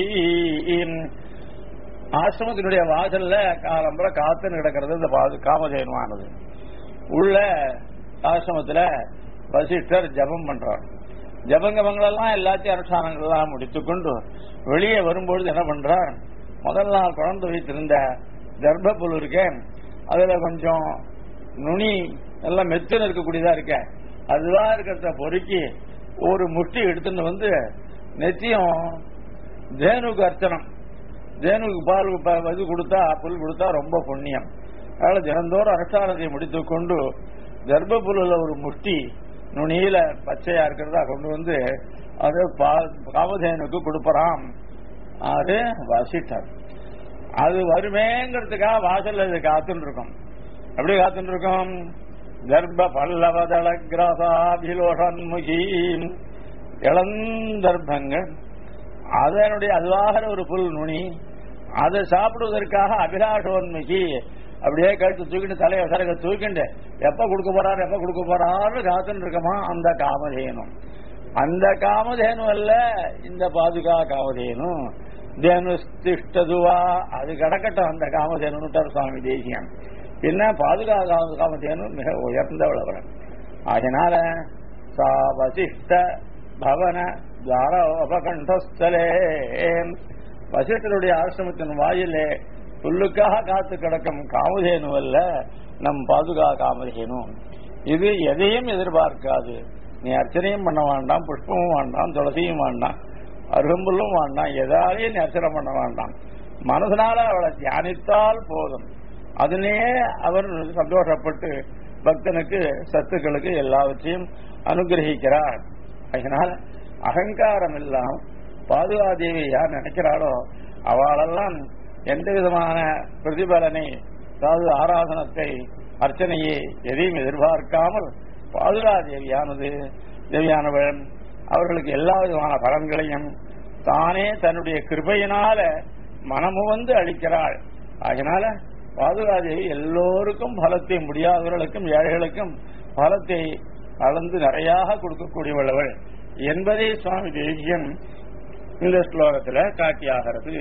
ஆசிரமத்தினுடைய வாசல்ல காலம்புற காத்து கிடக்கிறது இந்த பாது காமதேனுவானது உள்ள ஆசிரமத்துல வசிஷ்டர் ஜபம் பண்றார் ஜபங்கமங்களெல்லாம் எல்லாத்தையும் அனுஷ்டானங்கள்லாம் முடித்துக்கொண்டு வெளியே வரும்பொழுது என்ன பண்றார் முதல் நாள் குழந்தை வைத்திருந்த கர்ப்பப்புல் இருக்கேன் அதுல கொஞ்சம் நுனி எல்லாம் மெத்துன்னு இருக்கக்கூடியதா இருக்க அதுவா இருக்கிறத பொறுக்கி ஒரு முட்டி எடுத்துட்டு வந்து நெத்தியும் தேனுக்கு அர்ச்சனம் தேனுக்கு பால் ப- இது கொடுத்தா புல் கொடுத்தா ரொம்ப புண்ணியம் அதனால தினந்தோறும் அனுஷ்டானத்தை முடித்துக் கொண்டு கர்ப்பப்புல்ல ஒரு முஷ்டி நுனியில பச்சையா இருக்கிறதா கொண்டு வந்து அது பா- காமதேனுக்கு கொடுப்பறாம் அது வசிட்டர் அது வருமேங்கிறதுக்காக வாசல்ல இது காத்துட்டு இருக்கும் எப்படி காத்துட்டு இருக்கும் கர்ப்ப பல்லவதள கிராசாபிலோஷன்முகி இளந்தர்ப்பங்கள் அதனுடைய அதுவாகிற ஒரு புல் நுனி அதை சாப்பிடுவதற்காக அபிலாஷோன்மிகி அப்படியே கழுத்து தூக்கிட்டு தலையை சரக தூக்கிண்டு எப்ப கொடுக்க போறாரு எப்ப கொடுக்க போறாரு காத்துன்னு இருக்கமா அந்த காமதேனும் அந்த காமதேனு அல்ல இந்த பாதுகா காமதேனு தேனுஷ்டிஷ்டதுவா அது கிடக்கட்டும் அந்த காமதேனுட்டார் சுவாமி தேசியம் என்ன பாதுகா காம- காமதேனு மிக உயர்ந்தவளவன் அதனால சா வசிஷ்ட பவன துவாரோபகண்டஸ்தலே வசிஷ்டருடைய ஆசிரமத்தின் வாயிலே புல்லுக்காக காத்து கிடக்கும் காமதேனு அல்ல நம் பாதுகா காமதேனு இது எதையும் எதிர்பார்க்காது நீ அர்ச்சனையும் பண்ண வேண்டாம் புஷ்பமும் வேண்டாம் துளசியும் வேண்டாம் அருகம்புல்லும் வேண்டாம் எதாலையும் நீ அர்ச்சனை பண்ண வேண்டாம் மனசனால அவளை தியானித்தால் போதும் அதிலேயே அவர் சந்தோஷப்பட்டு பக்தனுக்கு சத்துக்களுக்கு எல்லாவற்றையும் அனுகிரகிக்கிறார் அதனால் அகங்காரம் இல்லாம பாதுகாதேவி யார் நினைக்கிறாளோ அவளெல்லாம் எந்த விதமான பிரதிபலனை அதாவது ஆராதனத்தை அர்ச்சனையை எதையும் எதிர்பார்க்காமல் பாதுகாதேவியானது தேவியானவள் அவர்களுக்கு எல்லா விதமான பலன்களையும் தானே தன்னுடைய கிருபையினால மனமு வந்து அளிக்கிறாள் அதனால பாதுகாதேவி எல்லோருக்கும் பலத்தை முடியாதவர்களுக்கும் ஏழைகளுக்கும் பலத்தை அளந்து நிறையாக கொடுக்கக்கூடியவளவள் என்பதை சுவாமி தேசியம் இந்த ஸ்லோகத்தில் காட்டியாகிறது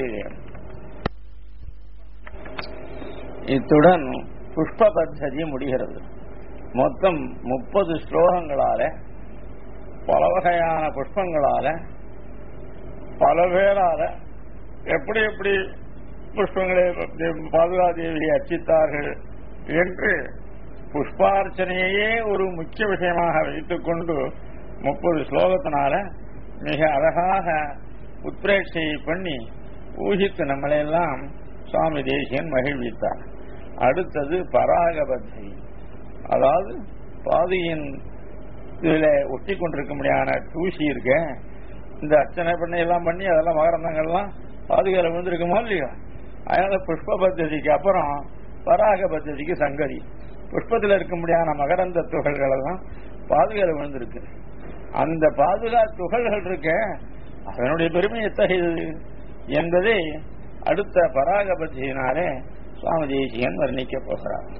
இத்துடன் புஷ்ப பத்ததி முடிகிறது மொத்தம் முப்பது ஸ்லோகங்களால பல வகையான புஷ்பங்களால பல பேரால எப்படி எப்படி புஷ்பங்களை பாதுகாதேவியை அர்ச்சித்தார்கள் என்று புஷ்பார்ச்சனையே ஒரு முக்கிய விஷயமாக வைத்துக் கொண்டு முப்பது ஸ்லோகத்தினால மிக அழகாக உத்பிரேட்சையை பண்ணி ஊகித்து நம்மளையெல்லாம் சுவாமி தேசியன் மகிழ்வித்தார் அடுத்தது பராகபத்தி அதாவது பாதியின் இதுல ஒட்டி கொண்டிருக்க முடியாத தூசி இருக்க இந்த அர்ச்சனை பண்ணி எல்லாம் பண்ணி அதெல்லாம் மகரந்தங்கள்லாம் பாதுகால விழுந்திருக்குமோ இல்லையோ அதனால புஷ்ப பத்ததிக்கு அப்புறம் பராக பத்ததிக்கு சங்கதி புஷ்பத்தில் இருக்க முடியாத மகரந்த துகள்கள் எல்லாம் பாதுகால விழுந்திருக்கு அந்த பாதுகா துகள்கள் இருக்க அதனுடைய பெருமை எத்தகையது என்பதை அடுத்த பராகபத்தியினாலே சுவாமி தேசியன் வர்ணிக்க போகிறார்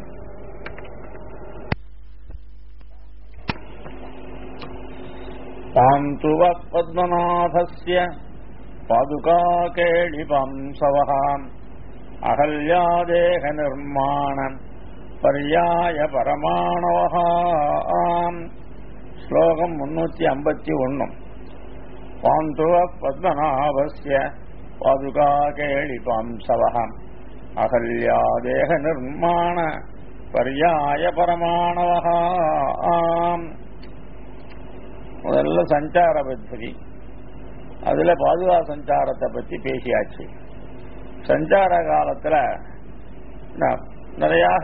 பாந்துவ பத்மநாபஸ்ய பாதுகாகேளிபம்சவः அகல்யாதேக நிர்மாணம் பர்யாய பரமாணவः ஸ்லோகம் முன்னூத்தி ஐம்பத்தி ஒன்னும் பாந்துவ பத்மநாபஸ்ய பாதுகாகேளிபம்சவः அகல்யாதேக நிர்மாண பர்யாய பரமாணவः முதல்ல சஞ்சார பத்தி அதுல பாதுகா சஞ்சாரத்தை பத்தி பேசியாச்சு சஞ்சார காலத்துல என்ன, நிறையாக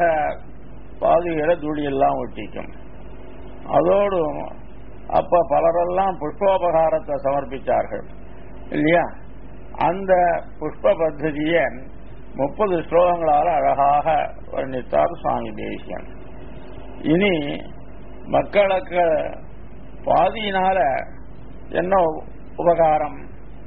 பாதுகளை தூளி எல்லாம் ஒட்டிக்கும் அதோடு அப்ப பலரெல்லாம் புஷ்போபகாரத்தை சமர்ப்பித்தார்கள் இல்லையா அந்த புஷ்ப பத்ததியை முப்பது ஸ்லோகங்களால் அழகாக வர்ணித்தார் சுவாமி தேசியன் இனி மக்களுக்கு பாதியினால என்ன உபகாரம்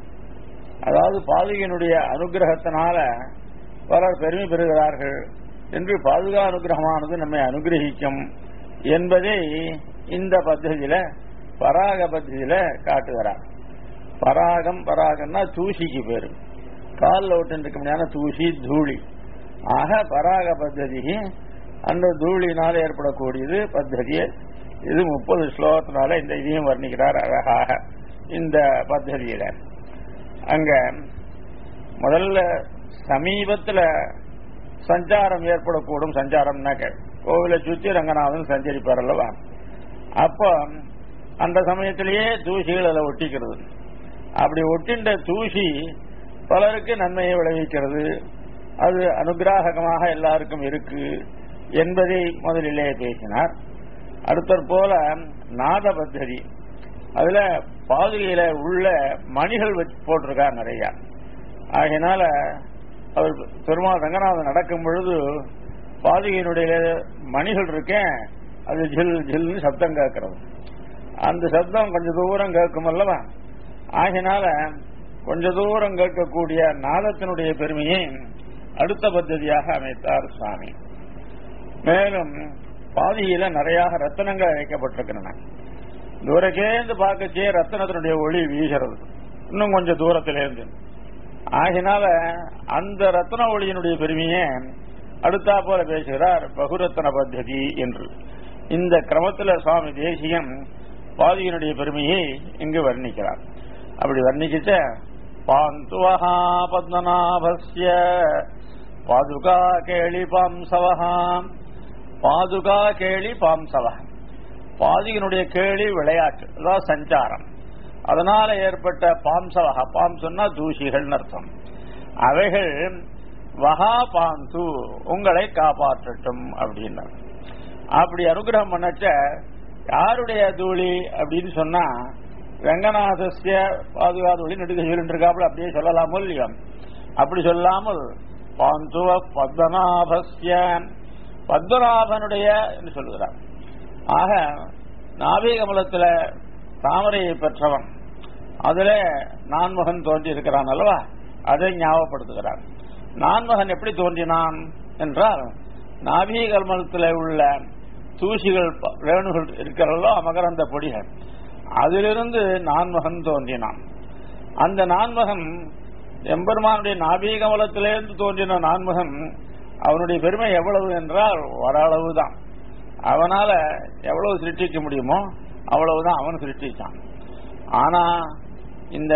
அதாவது பாதுகையினுடைய அனுகிரகத்தினால பலர் பெருமை பெறுகிறார்கள் என்று பாதுகா அனுகிரகமானது நம்மை அனுகிரகிக்கும் என்பதை இந்த பദ്ധதியில பராக பദ്ധதியில காட்டுகிறார் பராகம் பராகம்னா தூசிக்கு பேரு காலில் விட்டு முடியாத தூசி தூளி ஆக பராக பத்ததி அந்த தூளினால் ஏற்படக்கூடியது பத்ததியை இது முப்பது ஸ்லோகத்தினால இந்த இதையும் வர்ணிக்கிறார் அழகாக இந்த பத்ததியில அங்க முதல்ல சமீபத்துல சஞ்சாரம் ஏற்படக்கூடும் சஞ்சாரம்னாக்க கோவிலை சுத்தி ரங்கநாதன் சஞ்சரிப்பார் அல்லவா அப்போ அந்த சமயத்திலேயே தூசிகள் அதில் ஒட்டிக்கிறது அப்படி ஒட்டின்ற தூசி பலருக்கு நன்மையை விளைவிக்கிறது அது அனுகிராகமாக எல்லாருக்கும் இருக்கு என்பதை முதலிலே பேசினார் அடுத்தற் போல நாத பத்ததி அதுல பாதுகையில உள்ள மணிகள் வச்சு போட்டிருக்கார் நிறைய ஆகையினால அவர் பெருமாள் ரங்கநாதன் நடக்கும் பொழுது பாதுகையினுடைய மணிகள் இருக்கேன் அது ஜில் ஜில்னு சப்தம் கேட்கறது அந்த சப்தம் கொஞ்சம் தூரம் கேட்கும் அல்லவா ஆகினால கொஞ்ச தூரம் கேட்கக்கூடிய நாதத்தினுடைய பெருமையை அடுத்த பദ്ധதியாக அமைத்தார் சுவாமி மேலும் பாதியில நிறைய ரத்தனங்கள் வைக்கப்பட்டிருக்கின்றன தூரக்கேந்து பார்க்கச்சே ரத்தனத்தினுடைய ஒளி வீசுறது இன்னும் கொஞ்சம் தூரத்திலேருந்து ஆகினால அந்த ரத்ன ஒளியினுடைய பெருமையை அடுத்தா போல பேசுகிறார் பகுரத்தன பத்ததி என்று இந்த கிரமத்தில் சுவாமி தேசியம் பாதியினுடைய பெருமையை இங்கு வர்ணிக்கிறார் அப்படி வர்ணிக்கிட்ட பாந்துவஹா பத்மநாபஸ்ய பாதுகா கேளி பாம்சவஹா பாதுகா கேளி பாம்சவ பாதியினுடைய கேளி விளையாட்டு அதாவது சஞ்சாரம் அதனால ஏற்பட்ட பாம்சவகா பாம் சொன்னா தூசிகள் அர்த்தம் அவைகள் வகா பாந்து உங்களை காப்பாற்றட்டும் அப்படின்னார் அப்படி அனுகிரகம் பண்ணச்ச யாருடைய தூளி அப்படின்னு சொன்னா ரங்கநாதஸ்ய பாதுகாதொழி நெடுக சொல்லிருக்காப்புல அப்படியே சொல்லலாமோ இல்லையோ அப்படி சொல்லாமல் பாந்துவ பத்மநாபஸ்ய பத்மநாபனுடைய என்று சொல்லுகிறார் ஆக நாபிகமலத்துல தாமரையை பெற்றவன் அதுல நான்மகன் தோன்றி இருக்கிறான் அல்லவா அதை ஞாபகப்படுத்துகிறான் நான்மகன் எப்படி தோன்றினான் என்றால் நாபிகமலத்தில் உள்ள தூசிகள் ரேணுகள் இருக்கிறதோ மகரந்த பொடிகள் அதிலிருந்து நான்மகன் தோன்றினான் அந்த நான்மகன் எம்பெருமானுடைய நாபீகமலத்திலிருந்து தோன்றின நான்மகன் அவனுடைய பெருமை எவ்வளவு என்றால் ஓரளவு தான் அவனால எவ்வளவு சிருஷ்டிக்க முடியுமோ அவ்வளவுதான் அவன் சிருஷ்டிச்சான் ஆனா இந்த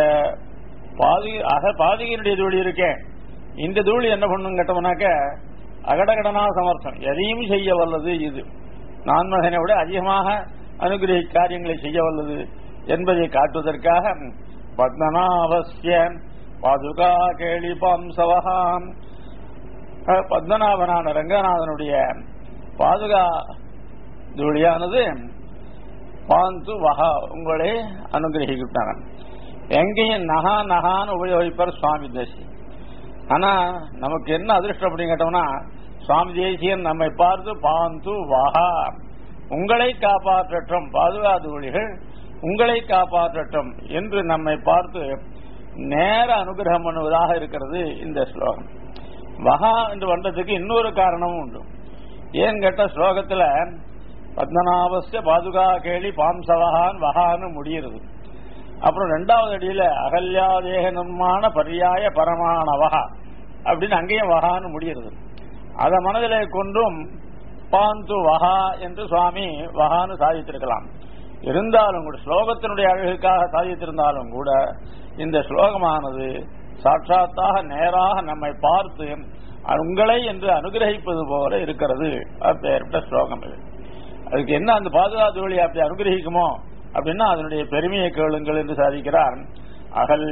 பாதி அக பாதிகையினுடைய தூளி இருக்கே இந்த தூளி என்ன பண்ணும் கேட்டோம்னாக்க அகடகடனா சமர்த்தம் எதையும் செய்ய வல்லது இது நான்மகனை விட அதிகமாக அனுகிரக காரியங்களை செய்ய வல்லது என்பதை காட்டுவதற்காக பத்மநாபஸ்ய பாதுகா கேளி பாம்சவகாம் பத்மநாபனான ரங்கநாதனுடைய பாதுகா தூளியானது பாந்து வகா உங்களை அனுகிரகிக்கிட்டாங்க எங்கேயும் நகா நகான்னு உபயோகிப்பார் சுவாமி தேசி ஆனா நமக்கு என்ன அதிர்ஷ்டம் அப்படின்னு கேட்டோம்னா சுவாமி தேசியன் நம்மை பார்த்து பாந்து வகா உங்களை காப்பாற்றட்டும் பாதுகாத்து ஒளிகள் உங்களை காப்பாற்றட்டும் என்று நம்மை பார்த்து நேர அனுகிரகம் பண்ணுவதாக இருக்கிறது இந்த ஸ்லோகம் வகா என்று வந்ததுக்கு இன்னொரு காரணமும் உண்டு ஏன் கேட்ட ஸ்லோகத்துல பத்மநாபஸ்ய பாதுகா கேளி பாம்சவகான் வகான்னு முடிகிறது அப்புறம் ரெண்டாவது அடியில அகல்யாதேக நிர்மாண பரியாய பரமானவகா அப்படின்னு அங்கேயும் வகான்னு முடிகிறது அதை மனதிலே கொண்டும் பாந்து வகா என்று சுவாமி வகான்னு சாதித்திருக்கலாம் இருந்தாலும் கூட ஸ்லோகத்தினுடைய அழகுக்காக சாதித்திருந்தாலும் கூட இந்த ஸ்லோகமானது சாட்சாத்தாக நேராக நம்மை பார்த்து உங்களை என்று அனுகிரகிப்பது போல இருக்கிறது அப்பேற்பட்ட ஸ்லோகம் இது அதுக்கு என்ன அந்த பாதுகாத்து வழி அப்படி அனுகிரகிக்குமோ அப்படின்னா அதனுடைய பெருமையை கேளுங்கள் என்று சாதிக்கிறார்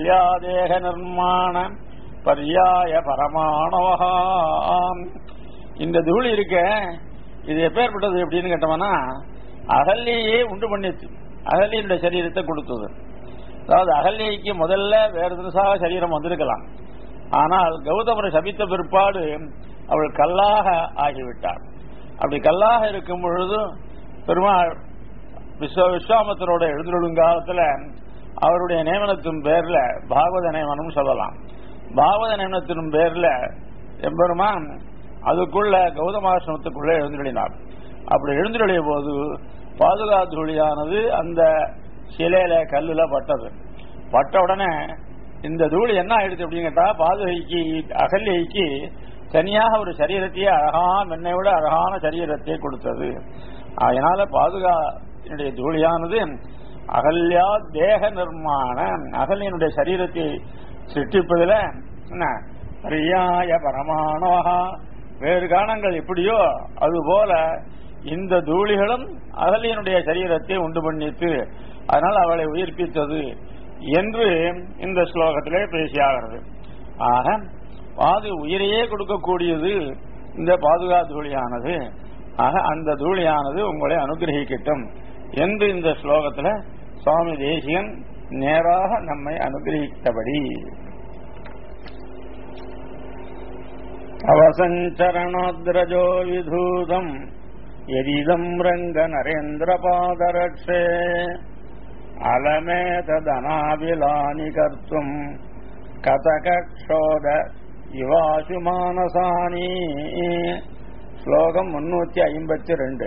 அகல்யாதேக நிர்மாண பர்யாய பரமாணவகாம் இந்த தூளி இருக்க இது எப்பேற்பட்டது எப்படின்னு கேட்டோம்னா அகல்லையே உண்டு பண்ணிச்சு அகல்லியினுடைய சரீரத்தை கொடுத்தது அதாவது அகல்யைக்கு முதல்ல வேறு தினசாக சரீரம் வந்திருக்கலாம் ஆனால் கௌதமரை சபித்த பிற்பாடு அவள் கல்லாக ஆகிவிட்டார் அப்படி கல்லாக இருக்கும் பொழுது பெருமாள் விஸ்வ விஸ்வாமத்தரோட எழுந்துள்ளுங்காலத்துல அவருடைய நியமனத்தின் பேர்ல பாகவத நியமனம் சொல்லலாம் பாகவத நியமனத்தின் பேர்ல எம்பெருமான் அதுக்குள்ள கௌதமாசிரமத்துக்குள்ள எழுந்துள்ளினார் அப்படி எழுந்துள்ளிய போது பாதுகாத்துளியானது அந்த சிலையில கல்லுல பட்டது பட்ட உடனே இந்த தூளி என்ன ஆயிடுச்சு அப்படின்னு கேட்டா பாதுகைக்கு அகல்யைக்கு தனியாக ஒரு சரீரத்தையே அழகான மென்னை விட அழகான சரீரத்தை கொடுத்தது அதனால பாதுகானுடைய தூளியானது அகல்யா தேக நிர்மாண அகல்யனுடைய சரீரத்தை சிருஷ்டிப்பதில் என்ன பரியாய பரமானவகா வேறு காரணங்கள் எப்படியோ அதுபோல இந்த தூளிகளும் அகலியனுடைய சரீரத்தை உண்டு பண்ணித்து அதனால் அவளை உயிர்ப்பித்தது என்று இந்த ஸ்லோகத்திலே பேசியாகிறது ஆக பாது உயிரையே கொடுக்கக்கூடியது இந்த பாதுகா தூளியானது ஆக அந்த தூளியானது உங்களை அனுகிரகிக்கட்டும் என்று இந்த ஸ்லோகத்தில் சுவாமி தேசியன் நேராக நம்மை அனுகிரகித்தபடி அவசஞ்சரணோத்ரஜோ விதூதம் எரிதம் ரங்க நரேந்திர பாதரட்சே அலமேதனாபிலானி கர்த்தும் கதகோத இவாசு மானசானி ஸ்லோகம் முன்னூத்தி ஐம்பத்தி ரெண்டு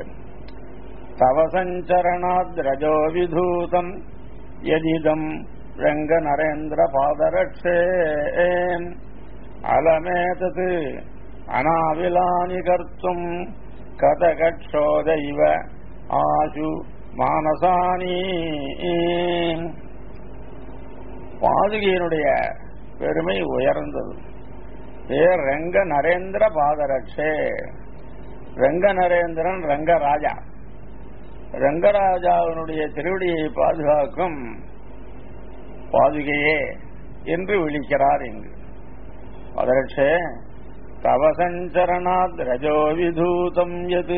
தவசஞ்சரணாத்ரஜோ விதூதம் எதிதம் ரங்க நரேந்திர பாதரட்சே அலமேதத் அனாவிலானி கர்த்தும் கதகோத இவ ஆசு மானசானி பாதுகையினுடைய பெருமை உயர்ந்தது பேர் ரங்க நரேந்திர பாதரட்சே ரங்க நரேந்திரன் ரங்கராஜா ரங்கராஜாவினுடைய திருவடியை பாதுகாக்கும் பாதுகையே என்று விழிக்கிறார் இங்கு பாதரட்சே தவசஞ்சரணாத் ரஜோ விதூதம் எது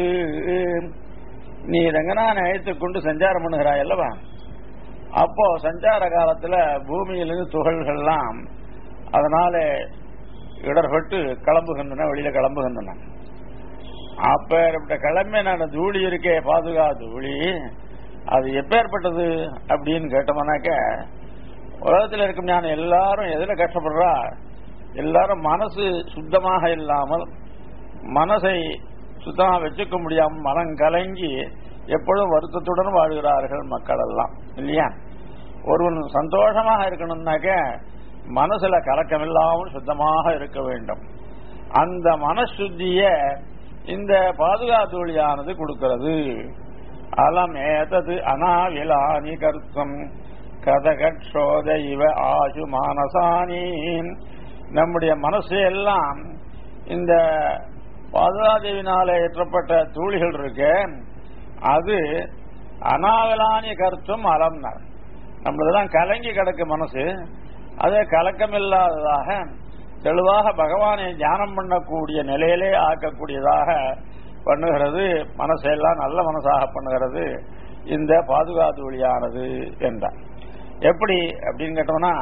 நீ ரங்கனான அழைத்துக் கொண்டு சஞ்சாரம் பண்ணுகிறாய் அல்லவா அப்போ சஞ்சார காலத்துல பூமியிலிருந்து துகள்கள்லாம் அதனால இடர்பட்டு கிளம்புகின்றன வெளியில கிளம்புகின்றன அப்பேற்பட்ட கிளம்பின தூளி இருக்கே பாதுகா தூளி அது எப்பேற்பட்டது அப்படின்னு கேட்டோம்னாக்க உலகத்தில் இருக்கும் ஞானம் எல்லாரும் எதுல கஷ்டப்படுறா எல்லாரும் மனசு சுத்தமாக இல்லாமல் மனசை சுத்தமாக வச்சுக்க முடியாமல் மனம் கலங்கி எப்பொழுதும் வருத்தத்துடன் வாழ்கிறார்கள் மக்கள் எல்லாம் இல்லையா ஒருவன் சந்தோஷமாக இருக்கணும்னாக்க மனசுல கலக்கம் இல்லாமல் சுத்தமாக இருக்க வேண்டும் அந்த மனசுத்திய இந்த பாதுகாத்தொழியானது கொடுக்கிறது அலம் ஏதது அனாவிலானி கர்த்தம் கதகோத இவ ஆசு மானசானி நம்முடைய மனசு எல்லாம் இந்த பாதுகாதேவினால ஏற்றப்பட்ட தூளிகள் இருக்கு அது அனாவலானிய கருத்தும் அலம்னார் நம்மளதெல்லாம் கலங்கி கிடக்கு மனசு அது கலக்கமில்லாததாக தெளிவாக பகவானை தியானம் பண்ணக்கூடிய நிலையிலே ஆக்கக்கூடியதாக பண்ணுகிறது மனசெல்லாம் நல்ல மனசாக பண்ணுகிறது இந்த பாதுகாத்து வழியானது என்றார் எப்படி அப்படின்னு கேட்டோம்னா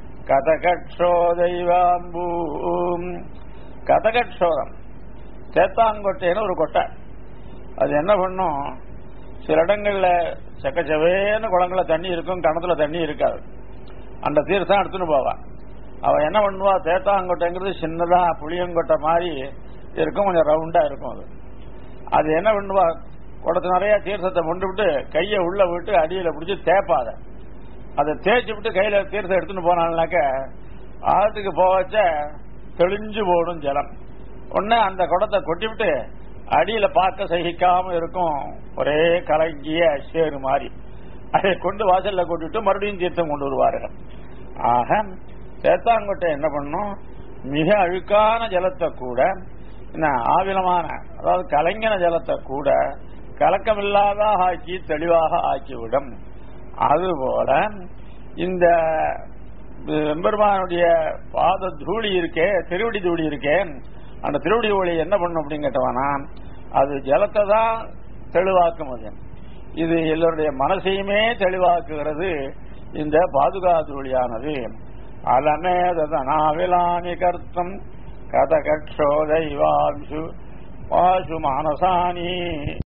கதகட்சோதைவாம்பூ கதகட்சோதம் சேத்தாங்கொட்டைன்னு ஒரு கொட்டை அது என்ன பண்ணும் சில இடங்கள்ல செக்கச்சவேன்னு குளங்கள்ல தண்ணி இருக்கும் கணத்துல தண்ணி இருக்காது அந்த தீர்த்தம் எடுத்துன்னு போவா அவ என்ன பண்ணுவா தேத்தாங்கொட்டைங்கிறது சின்னதா புளியங்கொட்டை மாதிரி இருக்கும் கொஞ்சம் ரவுண்டா இருக்கும் அது அது என்ன பண்ணுவா குடத்து நிறைய தீர்த்தத்தை கொண்டு விட்டு கையை உள்ள விட்டு அடியில பிடிச்சி தேப்பாத அதை தேய்ச்சி விட்டு கையில தீர்த்தம் எடுத்துன்னு போனாங்கனாக்க ஆழத்துக்கு போவச்ச தெளிஞ்சு போடும் ஜலம் உடனே அந்த குடத்தை கொட்டி விட்டு அடியில பார்க்க சகிக்காம இருக்கும் ஒரே கலங்கிய சேரு மாதிரி அதை கொண்டு வாசல்ல கொட்டிட்டு மறுபடியும் தீர்த்தம் கொண்டு வருவார்கள் ஆக சேத்தாங்கொட்டை என்ன பண்ணும் மிக அழுக்கான ஜலத்தை கூட என்ன ஆவிலமான அதாவது கலங்கின ஜலத்தை கூட கலக்கமில்லாத ஆக்கி தெளிவாக ஆக்கிவிடும் அதுபோல இந்த எம்பெருமானுடைய பாத தூளி இருக்கே திருவடி தூளி இருக்கே அந்த திருவடி ஒளி என்ன பண்ணும் அப்படின்னு கேட்டவானா அது ஜலத்தை தான் தெளிவாக்கும் அது இது எல்லோருடைய மனசையுமே தெளிவாக்குகிறது இந்த பாதுகா திருவடியானது அலமேதனாவிலானி கர்த்தம் கதகட்சோதைவாம்சு வாசு மானசானி